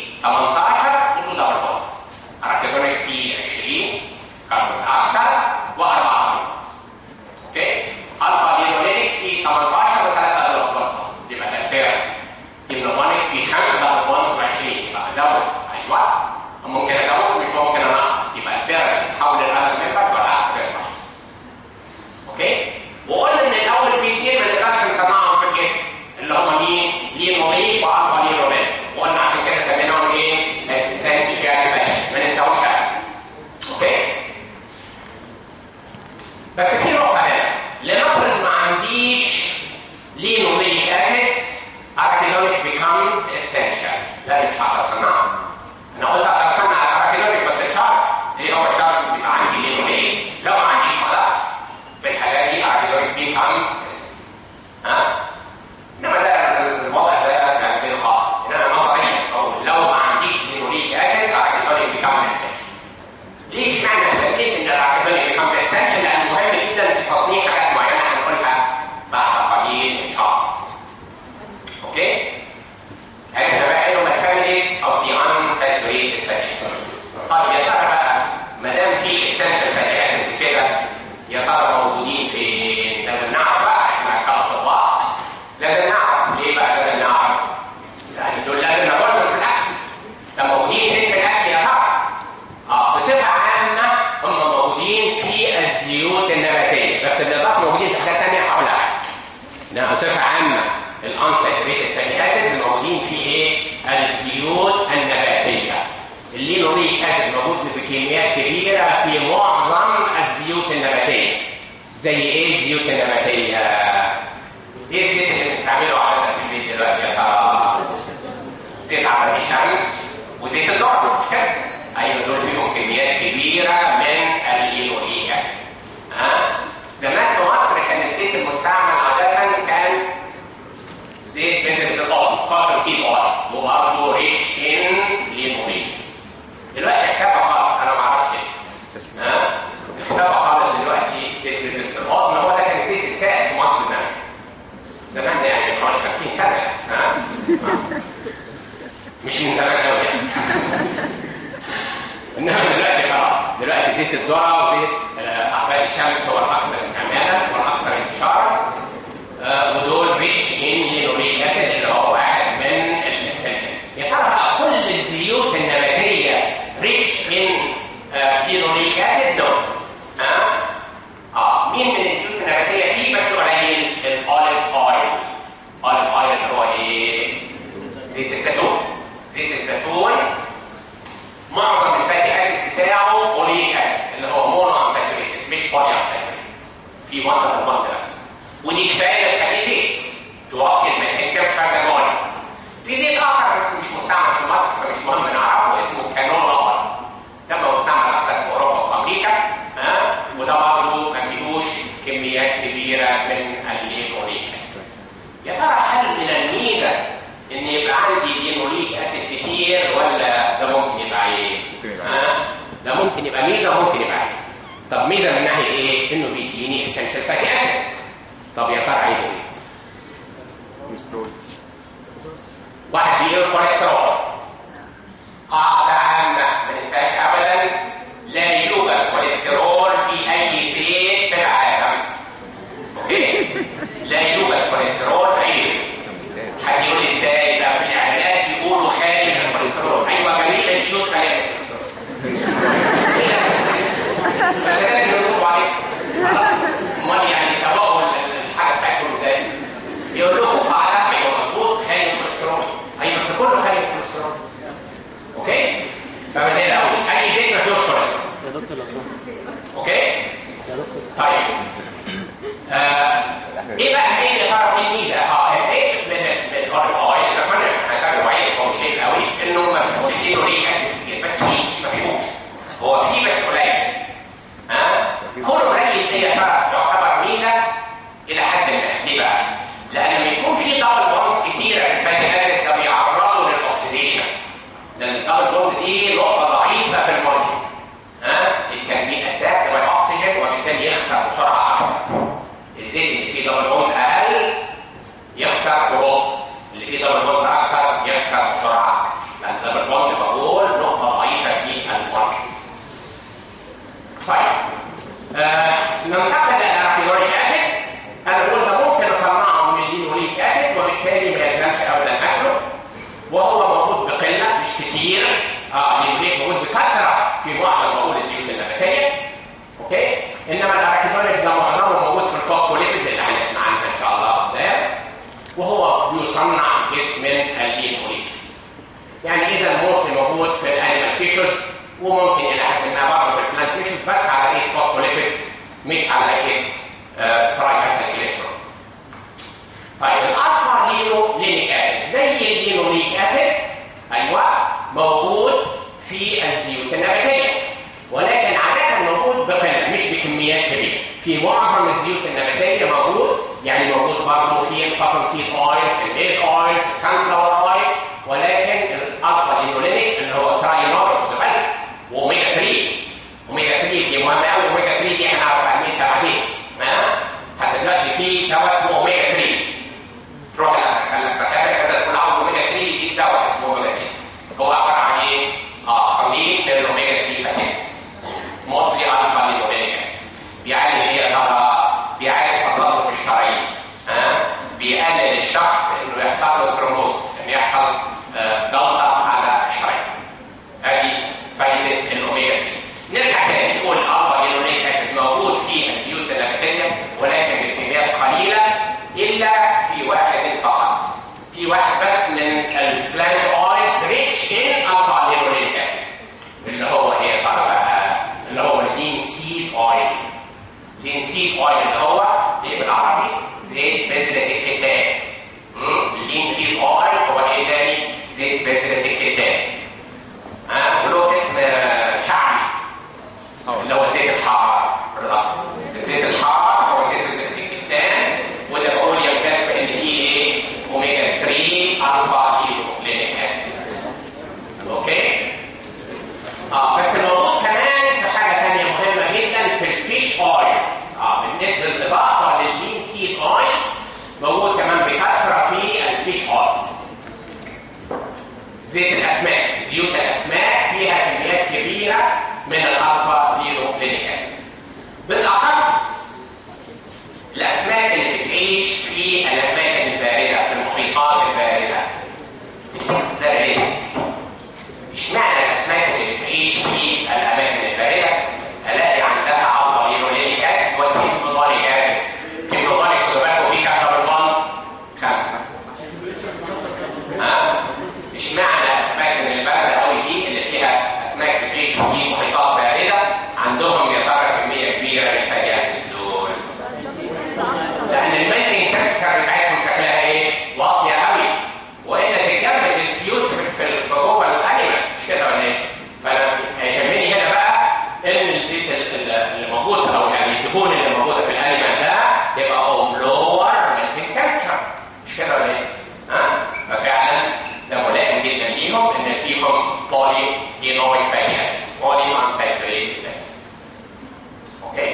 18 وتو دبل بونز اراكيدونيك في 20 كربون اكثر واربعه كربون اوكي الفا لينوليك في 18 و3 دبل بونز يبقى ده البيرنت اللينوليك في 5 دبل بونز و20 يبقى ازود ايوه ممكن ازود مش ممكن انقص يبقى البيرنت يتحول للادر ممبر والعكس غير صحيح اوكي وقلنا ان الاول في اثنين من الرياكشن سمعهم في الجسم اللي هم مين لينوليك والفا لينوليك وقلنا عشان كده سميناهم ايه اسينشال فاتس ما ننساهمش اوكي بس في نقطه هنا لنفرض ما عنديش لينوليك اسيد arachidonic becomes essential لا مش هقدر اصنعه انا قلت اقدر اصنع arachidonic بس الشرط ايه هو الشرط يبقى عندي لينوليك لو ما عنديش خلاص في الحاله دي arachidonic becomes essential ها انما ده الوضع ده يعني غير خاطئ انما نظريا او لو ما عنديش لينوليك اسيد arachidonic becomes essential ليه اشمعنى التأكيد ان الاركباني بيكمز اسينشال لان مهم جدا في تصنيع حاجات معينه هنقولها بعد قليل ان شاء الله. اوكي؟ عرفنا بقى ايه هم الفاميليز اوف ذا unsaturated fatty acids. طيب يا ترى بقى ما دام في essential fatty acids كده يا ترى موجودين فين؟ لازم نعرف بقى احنا كاطباء لازم نعرف ليه بقى لازم نعرف؟ لان دول لازم ناخدهم في الاكل. ده موجودين فين في الاكل يا ترى؟ اه بصفة عامة هم موجودين في الزيوت النباتية بس بالإضافة موجودين في حاجات تانية هقولها ده بصفة عامة الأنساتوريتد فاتي أسيد موجودين في إيه؟ الزيوت النباتية اللينوليك أسيد موجود بكميات كبيرة في معظم الزيوت النباتية زي إيه الزيوت النباتية؟ إيه الزيت اللي بنستعمله عادة في البيت دلوقتي يا ترى؟ زيت عباد الشمس وزيت الذرة مش كده؟ ايوه دول فيهم كميات كبيره من اللينوليك ها زمان في مصر كان الزيت المستعمل عاده كان زيت بذره القطن قطن سيد اويل وبرضه ريتش ان لينوليك دلوقتي اختفى خالص انا ما اعرفش ليه ها اختفى خالص دلوقتي زيت بذره القطن هو ده كان الزيت السائد في مصر زمان زمان ده يعني من حوالي 50 سنه ها مش من زمان قوي يعني انما دلوقتي خلاص دلوقتي زيت الذره وزيت اعباء الشمس هو الاكثر استعمالا والاكثر انتشارا آه، ودول ريتش ان لينوليك اسيد اللي هو واحد من الاسنشال يا ترى بقى كل الزيوت النباتيه ريتش ان لينوليك اسيد نو ها اه مين من الزيوت النباتيه فيه بس قليل الاوليف اويل اوليف اويل اللي هو ايه زيت الزيتون زيت الزيتون معظم الفاتي اسيد بتاعه اوليك اسيد اللي هو مونو انساتوريتد مش بولي انساتوريتد في وان من البند بس ودي كفايه تخليه زيت توطي المكان بشكل مولي في زيت اخر بس مش مستعمل في مصر فمش مهم نعرفه اسمه كانولا اويل ده مستعمل اكثر في اوروبا وامريكا ها وده برضه ما فيهوش كميات كبيره من اللينوليك اسيد يا ترى هل من الميزه ان يبقى عندي لينوليك اسيد كتير ولا ده ممكن يبقى عيب؟ ها؟ ده ممكن يبقى ميزه وممكن يبقى عيب. طب ميزه من ناحيه ايه؟ انه بيديني اسينشال فاتي اسيد. طب يا ترى عيبه ايه؟ واحد بيقول كوليسترول. قاعده عامه ما ننساش ابدا لا يوجد كوليسترول في اي زيت في العالم. اوكي؟ لا يوجد كوليسترول في اي زيت. حد يقول لي ازاي ده في الاعلانات يقولوا خالي من الكوليسترول ايوه جميل الزيوت خاليه من الكوليسترول بس لازم يردوا عليك امال يعني سبقوا الحاجه بتاعتهم ازاي يقول لكم قاعده ايوه مظبوط خالي من الكوليسترول ايوه بس كله خالي من الكوليسترول اوكي فما تقلقوش اي زيت ما فيهوش كوليسترول يا دكتور لو سمحت اوكي يا دكتور طيب آه، ايه بقى ايه اللي تعرف ايه الميزه؟ اه العيب من من الاوليف اويل اذا كنا هنتكلم عيب هو مش عيب قوي انه ما فيهوش لينوليك اسيد كتير بس فيه مش ما فيهوش هو فيه بس قليل ها؟ كونه قليل دي يا ترى يعتبر ميزه الى حد ما ليه بقى؟ لان لما يكون في دبل بونز كتيره في الفاتي اسيد ده بيعرضوا للاكسيديشن لان الدبل بوند دي نقطه ضعيفه في المولكيول ها؟ التنبيه اتاك بالاكسجين وبالتالي يخسر بسرعه اكثر الزيت اللي فيه دبل بونز اقل يخسر بربع اللي فيه دبل بونز اكثر يخسر بسرعه لان دبل بونز بقول نقطه ضعيفه في المولكيول طيب آه ننتقل الى الاركيدونيك اسيد انا قلت ممكن اصنعه من اللينوليك اسيد وبالتالي ما يلزمش ابدا اكله وهو موجود بقله مش كتير اه اللينوليك موجود بكثره في معظم بقول الزيوت النباتيه اوكي انما الاركيدونيك ده معظمه موجود في الفوسفوليبيدز اللي هنسمع عنها ان شاء الله قدام وهو بيصنع جسم من اللينوليك يعني اذا ممكن موجود في الانيمال تيشوز وممكن الى حد ما برضه في البلانت تيشوز بس على ايه فوسفوليبيدز مش على ايه تراي اسيد جليسرول طيب الالفا لينولينيك اسيد زي اللينوليك اسيد ايوه موجود في الزيوت النباتيه ولكن عاده موجود بقله مش بكميات كبيره في معظم الزيوت النباتيه موجود يعني موجود برضه في الكوتن سيد اويل في البيز اويل في السان فلاور اويل ولكن الالفا لينولينيك اللي هو تراينول واوميجا 3 اوميجا 3 دي مهمه قوي اوميجا 3 دي احنا هنعرف اهميتها بعدين ها حتى دلوقتي في دواء اسمه اوميجا 3 تروح الدكاتره كده تقول عاوز اوميجا 3 دي دواء اسمه اوميجا 3 هو عباره عن ايه؟ اه خليط من الاوميجا 3 فاتات موستلي الفا لينولينيك بيعالج ايه يا ترى؟ بيعالج تصلب الشرايين ها بيقلل الشخص انه يحصل له ثرومبوز انه يحصل آه، جلطه على الشرايين ادي فايده الاوميجا 3 نرجع تاني نقول الالفا لينوليك اسيد موجود في الزيوت النباتيه ولكن بكميات قليله الا في واحد فقط في واحد بس من البلانت اويلز ريتش ان الفا لينوليك اسيد اللي هو ايه بقى اللي هو اللين سيد اويل لين سيد اويل اللي هو ايه بالعربي زيت بذره الكتان اللين سيد اويل هو ايه تاني زيت بذره الكتان ها وله اسم شعبي اللي هو زيت الحار زيت الحار هو زيت الكتان وده بقول يمتاز بان فيه ايه اوميجا 3 الفا لينوليك اسيد اوكي اه بس الموضوع كمان في حاجه ثانيه مهمه جدا في الفيش اويل اه بالنسبه للاضافه لللين سيد اويل موجود كمان بكثره في الفيش اويل زيت الاسماك زيوت الاسماك فيها كميات كبيره من الالفا لينولينيك اسيد بالاخص الاسماك اللي بتعيش في الاماكن البارده في المحيطات البارده ده ليه؟ اشمعنى الاسماك اللي بتعيش في الاماكن البارده الاقي عندها الفا لينولينيك اسيد وكيمودونيك اسيد كيمودونيك خدوا بالكم فيه كام كربون؟ خمسه ها؟ اشمعنى الاماكن البارده قوي دي اللي فيها اسماك بتعيش في محيطات بارده عندهم يا ترى كميه كبيره من الفاتي اسيد دول لان الميلتنج تكتشر بتاعتهم شكلها ايه؟ واطيه قوي والا تتجمد الزيوت في في جوه الانيمال مش كده ولا ايه؟ فانا هيهمني هنا بقى ان الزيت ال- ال- اللي موجود او يعني الدهون اللي موجوده في الانيمال ده تبقى اوف لور ميلتنج تكتشر مش كده ولا ايه؟ ها؟ ففعلا ده ملائم جدا ليهم ان فيهم بولي اينويك فاتي اسيدز بولي انساتوريتد اوكي؟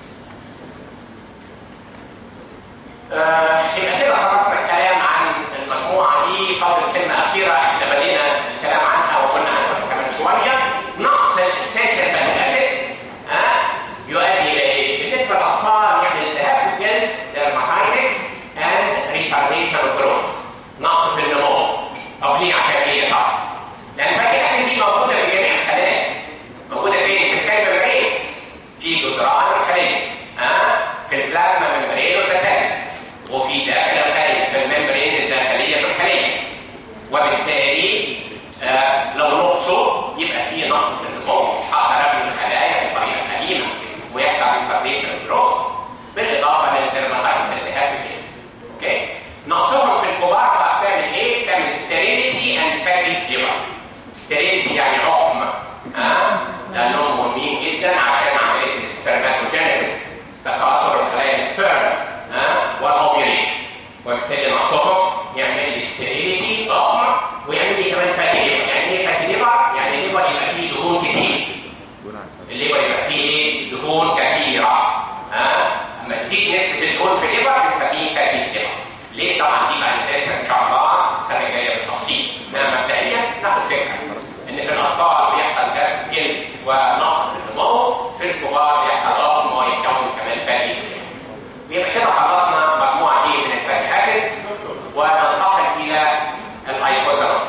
آه، يبقى كده خلصنا الكلام عن المجموعه دي فاضل كلمه اخيره احنا بدينا الكلام عنها وقلنا عنها كمان شويه نقص الساتشر فاتي اسيدز ها يؤدي الى ايه؟ بالنسبه للاطفال يعمل التهاب في الجلد dermatitis and retardation of growth نقص في النمو طب ليه عشان ايه طبعا؟ لان فاتي اسيد دي موجوده في جميع الخلايا موجوده فين؟ في السيلفر ريس في جدران الخليه ها في البلازما ممبرين والبساتين وفي داخل الخليه في الممبرين الداخليه في الخليه وبالتالي آه لو نقصوا يبقى في نقص في النمو مش هقدر ابني الخلايا بطريقه سليمه ويحصل ريفارديشن جروث بالاضافه للدرماتايتس اللي في الجلد اوكي نقصهم في الكبار بقى بتعمل ايه؟ بتعمل ستيريليتي اند فاتي ليفر ستيريليتي يعني عقم ها لانهم مهمين جدا عشان عمليه السبرماتوجينيسيس تكاثر الخلايا السبرم ها والاوبيوليشن وبالتالي نقصهم يعمل لي ستيريليتي ضخمه ويعمل لي كمان فاتي ليفر يعني ايه فاتي ليفر؟ يعني ليفر يبقى فيه دهون كتير الليفر يبقى فيه ايه؟ دهون كثيره ها لما تزيد نسبه الدهون في الليفر بنسميه فاتي ليفر ليه طبعا دي بعد الدرس ان شاء الله السنه الجايه بالتفصيل انما مبدئيا ناخد فكره ان في الاطفال بيحصل كسر جلد ونقص في النمو في الكبار بيحصل ضغط ويتكون كمان فاتي ويبقى كده خلصنا مجموعه دي من الفاتي اسيدز وننتقل الى الايكوزانوز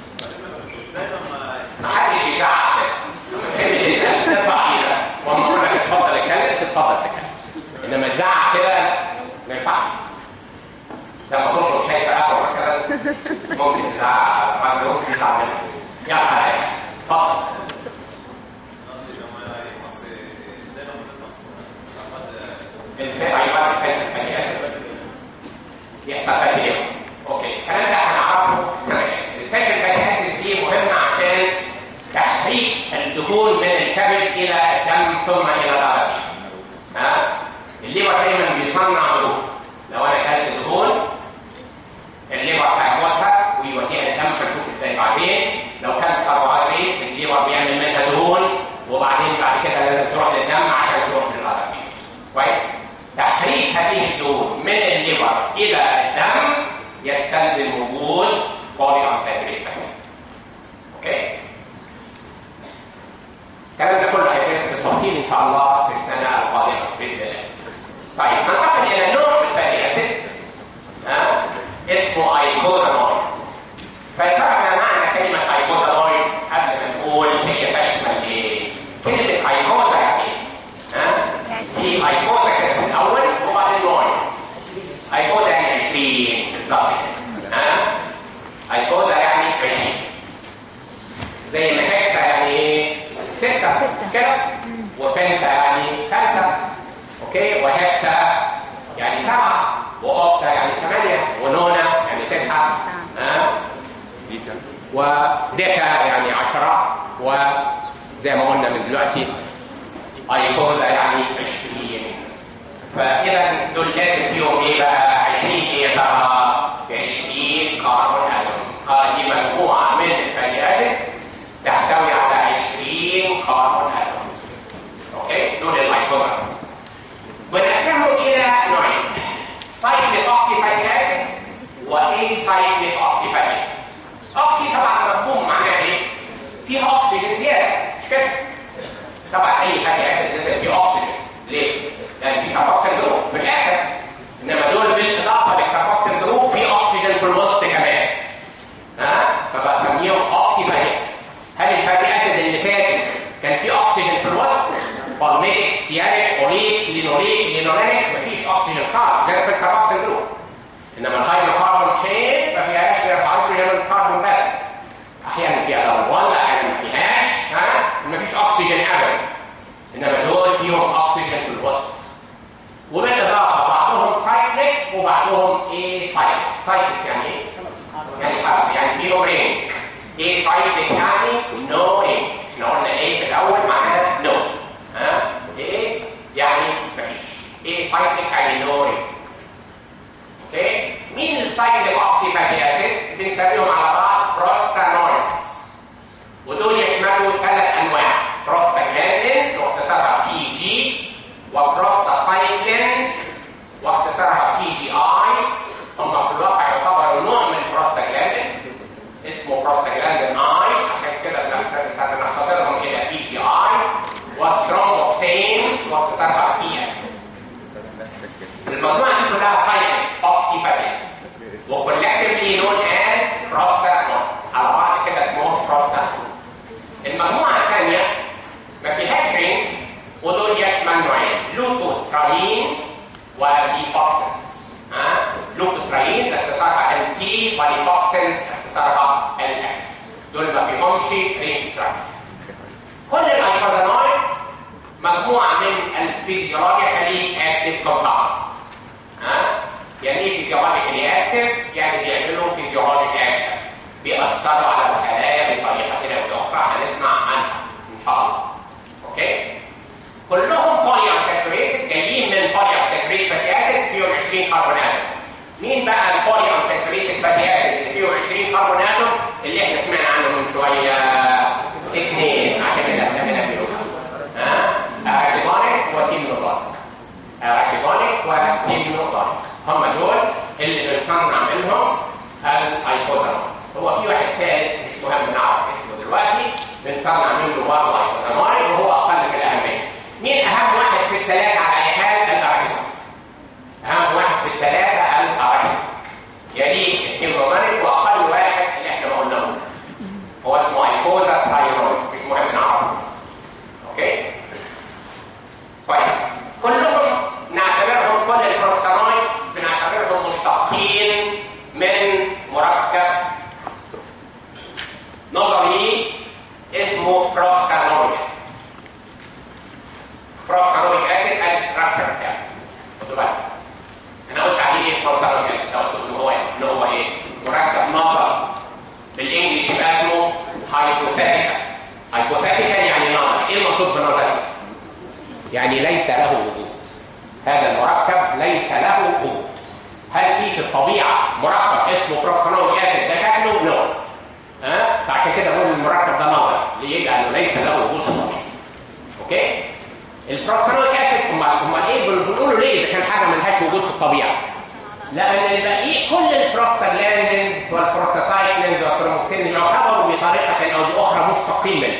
محدش يزعق كده اللي يسال ترفع ايدك واما اقول لك اتفضل اتكلم تتفضل تتكلم انما تزعق كده ما ينفعش لما تطلب شاي قهوه مثلا ممكن تزعق بعد ممكن تزعق منك يلا عليك اتفضل الفئة ايوه يحصل فاتي ليفر اوكي الكلام ده هنعرفه السنه الجايه الاسينشال فاتي اسيدز دي مهمه عشان تحريك الدهون من الكبد الى الدم ثم الى العضله ها الليفر دايما بيصنع دهون لو انا اكلت دهون الليفر هياخدها ويوديها للدم هنشوف ازاي بعدين لو كانت كربوهيدرات الليفر بيعمل منها دهون وبعدين بعد كده لازم تروح للدم عشان تروح للعضله كويس تحريك هذه الدهون من الليفر الى الدم يستلزم وجود بولي انساتوريت اوكي الكلام ده كله هيدرس بالتفصيل ان شاء الله في السنه القادمه باذن الله طيب ننتقل الى نوع الفاتي اسيدز ها اسمه ايكوزانويد فاتفقنا معنى كلمه ايكوزانويد قبل ما نقول هي تشمل ايه كلمه ايكوزا يعني ايه ها في ايكوزا كده في الاول وبعدين نويد ايكوزا يعني 20 بالظبط كده ها ايكوزا يعني 20 زي ما هكسا يعني ايه ستة ستة. كده وبنسا يعني خمسة اوكي وهكسا يعني سبعة وأوكتا يعني ثمانية ونونا يعني تسعة ها وديكا يعني عشرة وزي ما قلنا من دلوقتي ايكوزا يعني 20 فإذا دول لازم فيهم ايه بقى 20 ايه يا ترى 20 كربون اتوم اه دي مجموعة من الفاتي اسيدز تحتوي على 20 كربون اتوم اوكي دول الايكوزا ونقسمهم الى نوعين سايكليك اوكسي فاتي اسيدز واي سايكليك اوكسي فاتي اوكسي طبعا مفهوم معناه ايه فيها اكسجين زياده مش كده طبعا اي فاتي اسيد لازم فيه اكسجين ليه لان في كاربوكسيل جروب في الاخر انما دول بالاضافه للكاربوكسيل جروب في اكسجين في الوسط كمان ها فبسميهم اوكسي فاتي هل الفاتي اسيد اللي فات كان فيه اكسجين في الوسط بالميتك ستياريك اوليك لينوليك لينولينيك مفيش اكسجين خالص غير في الكاربوكسيل جروب انما الهيدروكربون تشين ما فيهاش غير هيدروجين والكربون بس احيانا فيها لون ولا احيانا ما فيهاش ها مفيش اكسجين ابدا انما دول فيهم اكسجين في الوسط وبالاضافه بعضهم سايكليك وبعضهم ايه سايكليك سايكليك يعني ايه؟ يعني حرف يعني في نوعين ايه سايكليك يعني نو ايه احنا قلنا ايه في الاول معناها نو ها ايه يعني مفيش ايه سايكليك يعني نو ايه اوكي مين السايكليك اوكسي فاتي اسيدز بنسميهم على بعض بروستانويدز ودول يشملوا ثلاث انواع بروستاجلاندينز واختصارها بي جي وبروستاسايكلينز واختصارها بي جي اي هم في الواقع يعتبروا نوع من البروستاجلاندينز اسمه بروستاجلاندين اي عشان كده بنختصر- بنختصرهم الى بي جي اي وثرومبوكسين واختصارها سي اس المجموعه دي كلها سايكل اوكسي فاتي وكولكتفلي نون از بروستاسول على بعض كده اسمهم بروستاسول المجموعه الثانيه ما فيهاش رينج ودول يشمل نوعين لوكوتراينز وليبوكسنز ها لوكوتراينز اختصارها ال تي وليبوكسنز اختصارها ال اكس دول ما فيهمش رينج ستراكشر كل الايكوزانويدز مجموعه من الفيزيولوجيكالي اكتيف كومباوندز ها يعني ايه فيزيولوجيكالي اكتيف يعني بيعملوا فيزيولوجيك اكشن بيأثروا على الخلايا بطريقه كده واخرى هنسمع عنها ان شاء الله اوكي كلهم بولي انساتوريتد جايين من بولي انساتوريتد فاتي اسيد فيهم 20 كربون اتوم مين بقى البولي انساتوريتد فاتي اسيد اللي فيهم 20 كربون اتوم اللي احنا سمعنا عنه من شويه اثنين عشان كده احنا بنقول ها اراكيدونيك وتيمنوتونيك اراكيدونيك وتيمنوتونيك هم دول اللي بنصنع منهم الايكوزانول هو في واحد ثالث مش مهم نعرف اسمه دلوقتي بنصنع منه برضه ايكوزانول وهو اقل في الاهميه مين اهم واحد في الثلاثه على اي حال الاراكيدونيك اهم واحد في الثلاثه الاراكيدونيك يليه التيمنوتونيك واقل واحد اللي احنا ما قلناهوش هو اسمه ايكوزا تايرويد مش مهم نعرفه اوكي كويس كلهم نعتبرهم كل البروستانويدز بنعتبرهم مشتقين من مركب نظري اسمه بروستانويد بروستانويد هذا المركب ليس له وجود هل في في الطبيعه مركب اسمه بروستانويك اسيد ده شكله؟ نو ها فعشان كده بقول المركب ده نظري ليه؟ لانه ليس له وجود في الطبيعه اوكي البروستانويك اسيد امال امال ايه بنقوله ليه اذا كان حاجه ملهاش وجود في الطبيعه لان الباقي كل البروستاجلاندينز والبروستاسايكلينز والثروموكسين يعتبروا بطريقه او باخرى مشتقين منه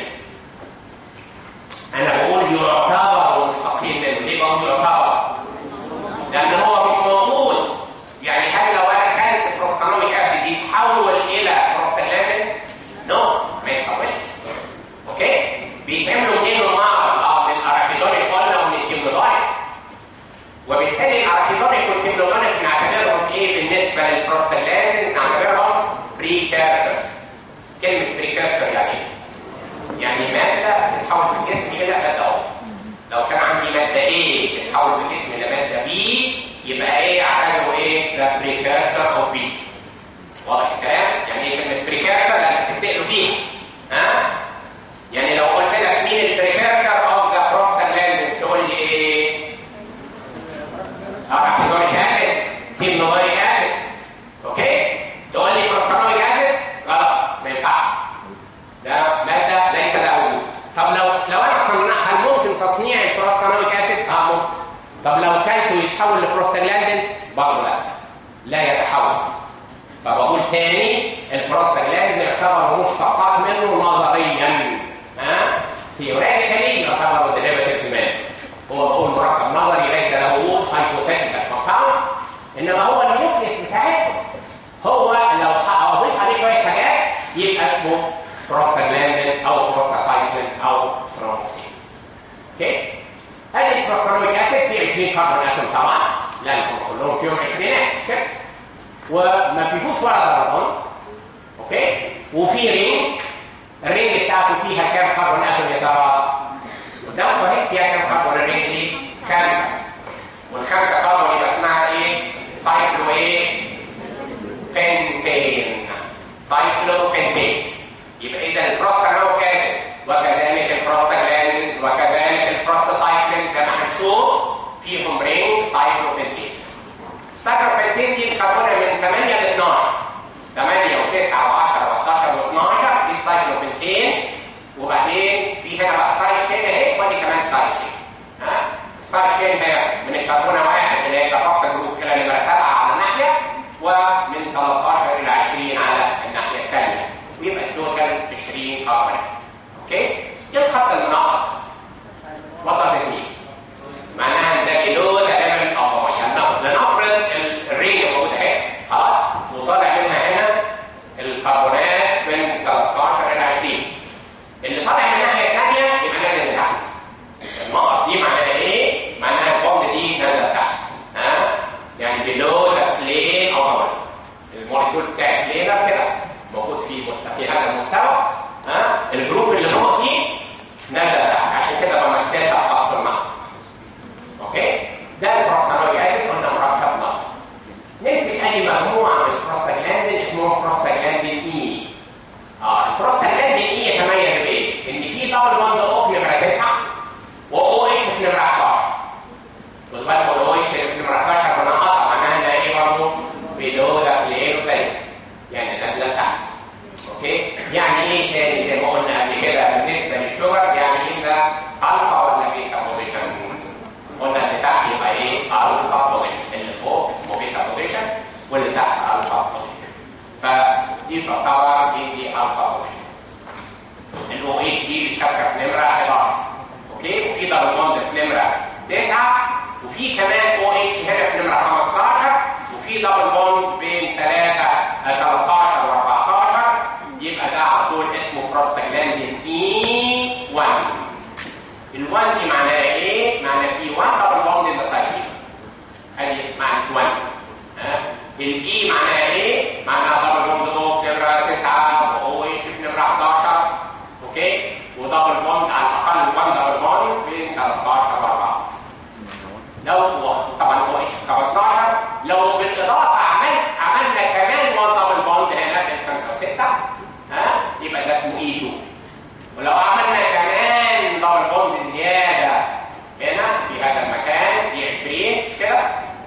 انا بقول يعتبروا مشتقين منه ليه بقول يعتبر لان هو مش موجود يعني هل لو انا كانت البروستانويك اسيد يتحول الى بروستاجلاندينز نو ما يتحولش اوكي بيتعملوا منين المعرض اه من الارابيدونيك قلنا ومن الكيمودونيك وبالتالي الارابيدونيك والكيمودونيك نعتبرهم ايه بالنسبه للبروستاجلاندين نعتبرهم بريكيرسرز كلمه بريكيرسر يعني ايه؟ يعني ماده بتتحول في الجسم الى ماده اخرى لو كان عندي ماده A بتتحول في الجسم الى ماده B يبقى ايه اعتبره ايه ذا بريكيرسر اوف B واضح الكلام؟ يعني ايه كلمه بريكيرسر لانك تسالوا فيها ها؟ يعني لو قلت لك مين البريكيرسر اوف ذا بروستاجلاندين تقول لي ايه؟ ارابيدونيك اسيد كيمنويك اسيد اوكي تقول لي بروستانويك اسيد غلط ما ينفعش ده ماده ليس لها وجود طب لو لو انا صنع هل ممكن تصنيع البروستانويك اسيد اه ممكن طب لو كلته يتحول لبروستاجلاندين برضه لا لا يتحول فبقول تاني البروستاجلاندين يعتبر مشتقات منه نظريا ها ثيوريتيكالي يعتبر ديريفاتيفز منه هو بقول مركب نظري ليس له وجود هايبوثيتيكال كومباوند انما هو النيوكليس بتاعتهم هو لو اضيف عليه شويه حاجات يبقى اسمه بروستاجلاندين او بروستاسايكلين او ثرومبوكسين اوكي ادي البروستانويك اسيد فيه 20 كربون اتوم طبعا لانهم كلهم فيهم 20 مش كده وما فيهوش ولا ضربان اوكي وفي رينج الرينج بتاعته فيها كام كربون اتوم يا ترى قدامكم اهي فيها كام كربون الرينج دي خمسه والخمسه كربون يبقى اسمها ايه سايكلو ايه بنتين سايكلو بنتين يبقى اذا البروستانويك اسيد وكذلك البروستاجلاندين وكذلك البروستاسايكلين زي ما هنشوف فيهم رينج سايكلو بنتين السايكلوبنتين دي مكونه من 8 ل 12 8 و9 و10 و11 و12 دي السايكلوبنتين وبعدين في هنا بقى سايد شين اهي ودي كمان سايد شين ها السايد شين هنا من الكربونه واحد اللي هي كفاكسا جروب الى نمره 7 على ناحيه ومن 13 الى 20 على الناحيه الثانيه ويبقى التوتال 20 كربون اوكي ايه الخط المنقط؟ What does it mean؟ معناها ان ده below the level of oil يعني لنفرض الرينج موجود اهي خلاص وطالع منها هنا الكربونات من 13 الى 20 اللي طالع من الناحيه الثانيه يبقى نازل لتحت النقط دي معناها ايه؟ معناها البوند دي نازله تحت ها؟ يعني below the plane of oil الموليكول بتاع البلينر كده موجود في مست- في هذا المستوى ها؟ الجروب اللي فوق دي نازله تحت عشان كده بمثلها بخط النقط اوكي ده البروستانويك اسيد قلنا مركب نقط نمسك اي مجموعه من البروستاجلاندين اسمهم بروستاجلاندين اي اه البروستاجلاندين اي يتميز بايه؟ ان في دبل بوند او في نمره 9 و او اتش في نمره 11 خد بالك الاو اتش في نمره 11 منقطه معناها انها ايه برضه؟ بيلو ذا بلين بلين يعني نازله تحت اوكي؟ يعني ايه تاني زي ما قلنا قبل كده بالنسبه للشجر يعني ايه ده الفا ولا بيتا بوزيشن؟ قلنا اللي تحت يبقى ايه؟ الفا بوزيشن اللي فوق اسمه بيتا بوزيشن واللي تحت الفا بوزيشن فدي تعتبر دي دي الفا بوزيشن الاو اتش دي بتشكل في نمره 11 اوكي وفي دبل بوند في نمره 9 وفي كمان او اتش هنا في نمره 15 وفي دبل بوند بين 3 13 و14 يبقى ده على طول اسمه بروستاجلاندين اي 1 ال1 دي معناها ايه؟ معناها في 1 دبل بوند ان ذا سايكل ادي معنى 1 ها الاي معناها ايه؟ معناها دبل بوند او في نمره 9 واو اتش في نمره 11 اوكي ودبل بوند على الاقل 1 دبل بوند بين 13 و 4 لو طبعا هو اتش 15 لو بالاضافه عمل عملنا كمان 1 دبل بوند هنا بين 5 و6 ها يبقى ده اسمه اي 2 ولو عملنا كمان دبل بوند زياده هنا في هذا المكان في 20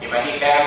يبقى دي كام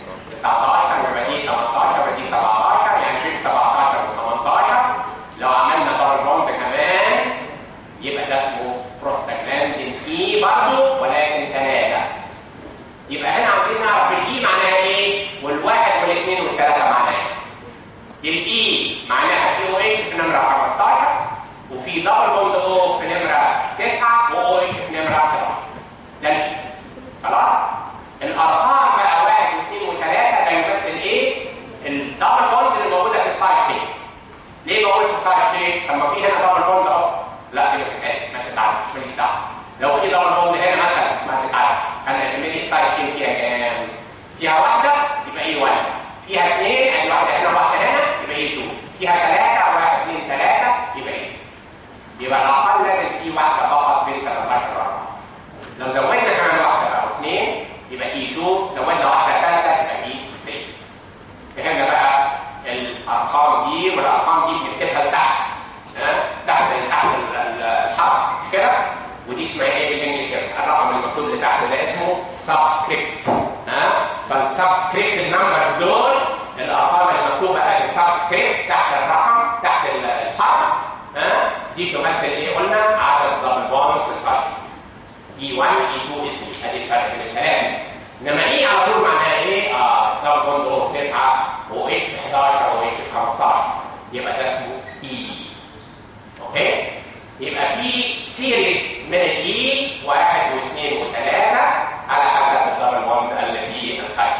19 يبقى دي 18 يبقى دي 17 يعني شيل 17 و18 لو عملنا دبل بوند كمان يبقى ده اسمه بروستاجلاندين اي برضه ولكن ثلاثه يبقى هنا عاوزين نعرف الاي معناها ايه والواحد والاثنين والثلاثه معناها ايه الاي معناها في او اتش في نمره 15 وفي دبل بوند او في نمره 9 واو اتش في نمره 11 ده الاي خلاص الارقام بقى واحد واثنين وثلاثه ده يمثل ايه الدبل بوندز اللي موجوده في السايد شيب ليه بقول في السايد شيب طب ما في هنا دبل بوند اهو لا دي ما تتعرفش ماليش دعوه لو في دبل بوند هنا مثلا ما تتعرف انا يهمني السايد شيب فيها كام فيها واحده يبقى ايه واحد فيها اثنين يعني واحده هنا وواحده هنا يبقى ايه 2 فيها ثلاثه واحد اثنين ثلاثه يبقى ايه يبقى الاقل لازم في واحده فقط بين 13 ارقام لو زودنا كمان واحده او اثنين يبقى اي 2 زودنا واحده ثالثه يبقى اي 3 فهمنا بقى الارقام دي والارقام دي بنكتبها لتحت ها تحت تحت الحرف مش كده ودي اسمها ايه بالانجلش الرقم اللي مكتوب لتحت ده اسمه سبسكريبت ها فالسبسكريبت نمبرز دول الارقام اللي مكتوبه as سبسكريبت تحت الرقم تحت الحرف ها دي تمثل ايه قلنا عدد دبل بونز في السايت اي 1 اي 2 اي 3 ادي الفرق بين الثلاثه انما ايه على طول معناها ايه؟ اه دبل بوند او 9 او اتش 11 او اتش 15 يبقى ده اسمه اي اوكي؟ يبقى في سيريز من الاي واحد واثنين وثلاثه على حسب الدبل بوندز اللي في السايت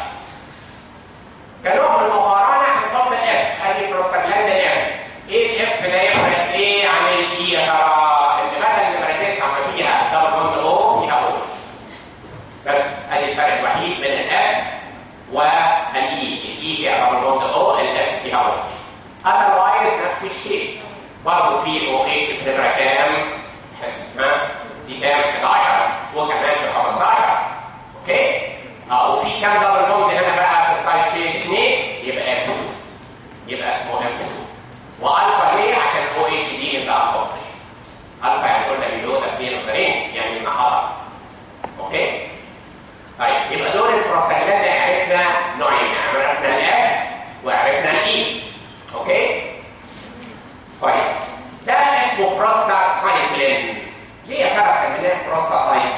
كنوع من المقارنه هنحط اف ادي بروستاجلاند اف ايه الاف ده يفرق ايه عن الاي يا ترى؟ اللي بدل نمره 9 ما فيها دبل بوند او فيها او بس ادي الفرق الوحيد بين الاف والاي الاي فيها دبل بوند او الاف فيها او اذروايز نفس الشيء برضه في او اتش في نمره كام؟ ها؟ دي كام؟ 11 وكمان في 15 اوكي؟ اه وفي كام دبل بوند هنا بقى في السايد شين 2 يبقى اف 2 يبقى اسمه اف 2 والفا ليه؟ عشان او اتش دي يبقى الفا الفا يعني قلنا بيلو ده اثنين نقطتين يعني النهار اوكي؟ طيب يبقى دول البروستاجلاند عرفنا نوعين عرفنا الاف وعرفنا الاي اوكي؟ كويس ده اسمه بروستا سايكلين ليه يا ترى سميناه بروستا سايكلين؟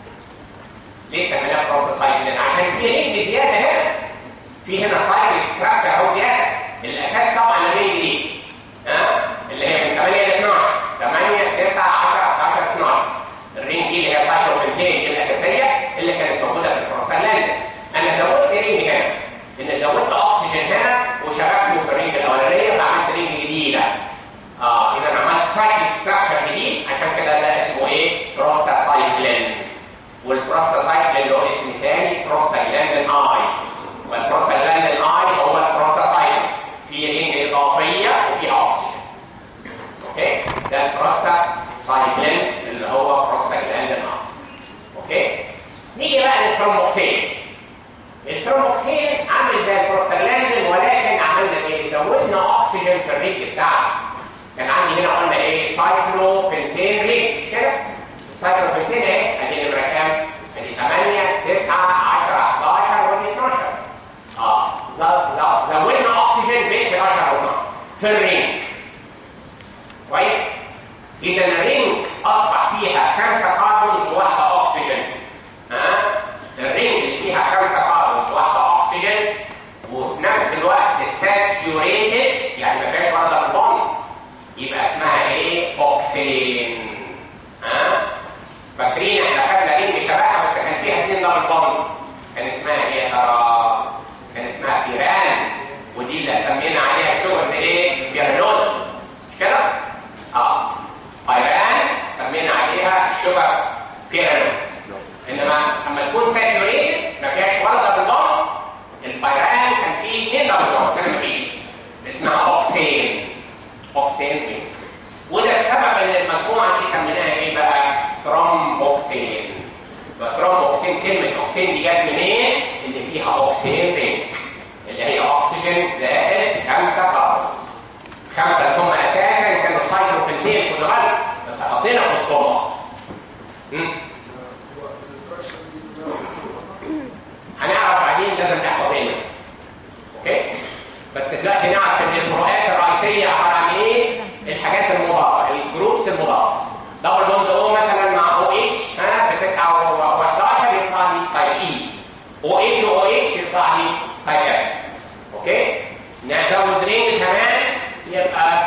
ليه سميناه بروستا سايكلين؟ عشان في رينج زياده هنا في هنا سايكل ستراكشر اهو زياده الاساس طبعا الرينج دي ها اللي هي من 8 ل 12 8 9 10 11 12 الرينج دي اللي هي سايكلوبنتين الاساسيه اللي كانت موجوده في البروستاجلاند انا زودت رينج هنا ان زودت اكسجين هنا وشبكته في الرينج الاولانيه فعملت رينج جديده اه اذا عملت سايكل ستراكشر جديد عشان كده ده اسمه ايه؟ بروستا سايكلين والبروستا سايكلين له اسم ثاني بروستاجلاندين اي والبروستاجلاندين اي هو البروستا سايكلين في رينج اضافيه وفي اكسجين اوكي ده البروستا سايكلين اللي هو بروستاجلاندين اي اوكي نيجي بقى للثرومبوكسين الثرومبوكسين عامل زي البروستاجلاندين ولكن عملنا ايه؟ زودنا اكسجين في الرينج بتاعه كان عندي هنا قلنا ايه سايكلوبنتين رينج مش كده؟ السايكلوبنتين ايه؟ ادي نمره كام؟ ادي 8 9 10 11 ودي 12 اه ز- ز- زودنا اكسجين بين 11 و12 في الرينج كويس؟ اذا الرينج اصبح فيها خمسه كاربون وواحده اكسجين ها؟ الرينج اللي فيها خمسه كاربون وواحده اكسجين وفي نفس الوقت ساتيوريتد يعني ما فيهاش ولا كربون يبقى اسمها ايه؟ اوكسين ها؟ فاكرين احنا خدنا رينج شبهها بس كان فيها اثنين دبل بوند كان اسمها ايه يا ترى؟ كان اسمها بيران ودي اللي سمينا عليها شغل ايه؟ بيرنوز مش كده؟ اه ايران سمينا عليها شوجر بيرنوز انما لما تكون ساتيوريتد ما فيهاش ولا دبل بوند البيران كان فيه اثنين دبل بوند كان مفيش اسمها اوكسين اوكسين رينج وده السبب ان المجموعه دي سميناها ايه بقى؟ ثرومبوكسين فثرومبوكسين كلمه اوكسين دي جت منين؟ اللي فيها اوكسين رينج اللي هي اكسجين زائد خمسه كربون خمسه اللي هم اساسا كانوا سايكلوبنتين خد بالك بس حطينا في الصوره هنعرف بعدين اي او اتش او اتش يطلع لي هكذا اوكي نزود رينج كمان يبقى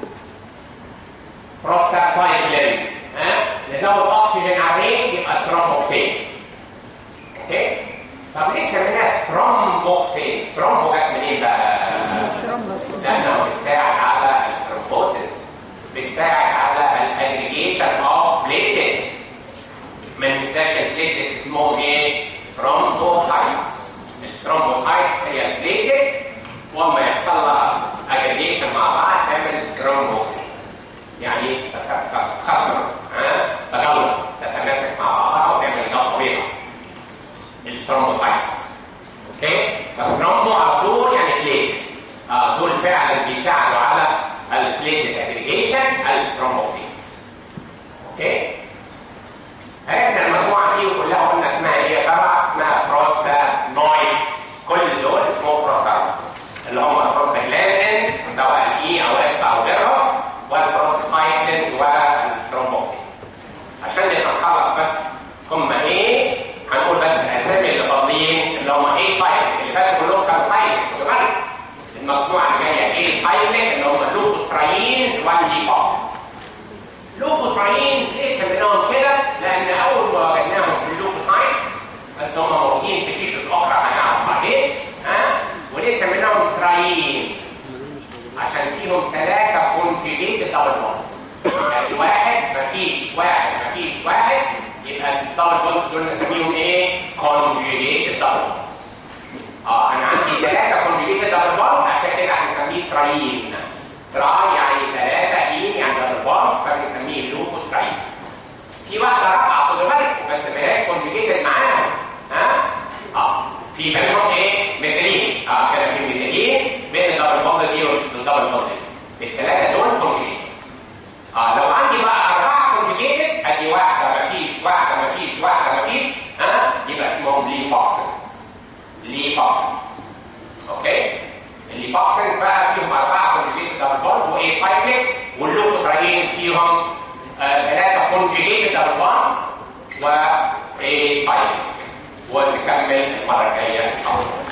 بروستاسايكلين ها نزود اكسجين على الرينج يبقى ثرومبوكسين اوكي طب ليه سميناها ثرومبوكسين ثرومبو جت منين بقى؟ الثرومبوس لانه بتساعد على الثرومبوسيس بتساعد على الاجريجيشن اوف بليتس ما ننساش البليتس اسمهم ايه؟ ثرومبوسايتس الثرومبوسايتس هي البليتس واما يحصل لها اجريجيشن مع بعض تعمل ثرومبوسيس يعني تخمر ها تغلط تتماسك مع بعضها وتعمل جلطه بيضاء الثرومبوسايتس اوكي فالثرومبو على طول يعني بليت آه دول فعلا بيساعدوا على البليت اجريجيشن الثرومبوسيس اوكي عرفنا المجموعه دي وكلها قلنا اسمها ايه تبع اسمها بروستانويدز كل دول اسمهم بروستانويدز اللي هم البروستاجلاندين سواء الاي او اف او غيرهم والبروستاجلاندين والثرومبوسيس عشان نبقى نخلص بس هم ايه هنقول بس الاسامي اللي فاضلين اللي هم ايه سايكل اللي فاتوا كلهم كانوا سايكل خدوا بالك المجموعه الجايه ايه سايكل اللي هم لوكوتراينز والليبوكس لوكوتراينز ليه سميناهم كده؟ لان اول ما وجدناهم في اللوكوسايتس بس هم موجودين في تيشوز اخرى هنعرف بعدين ها وليه سميناهم ترايين؟ عشان فيهم ثلاثه كونجيجيت دبل بونز يعني واحد مفيش واحد مفيش واحد يبقى الدبل بونز دول نسميهم ايه؟ كونجيجيت دبل بونز اه انا عندي ثلاثه كونجيجيت دبل بونز عشان كده هنسميه ترايين تراي يعني ثلاثه اين يعني دبل بونز فبنسميه لوكو ترايين في واحده رابعه خد بالك بس بلاش كونجيجيتد معانا ها اه في بينهم ايه مثلين اه كده في مثلين بين الدبل بوند دي والدبل بوند دي الثلاثه دول كونجيجيتد اه لو عندي بقى اربعه كونجيجيتد ادي واحده مفيش واحده مفيش واحده مفيش ها يبقى اسمهم لي بوكسز لي بوكسز اوكي اللي بوكسز بقى فيهم اربعه كونجيجيتد دبل بوند وايه سايكليك واللوكوتراينز فيهم ثلاثه كونجيجيتد دبل بوند وايه سايكليك ونكمل المره الجايه ان شاء الله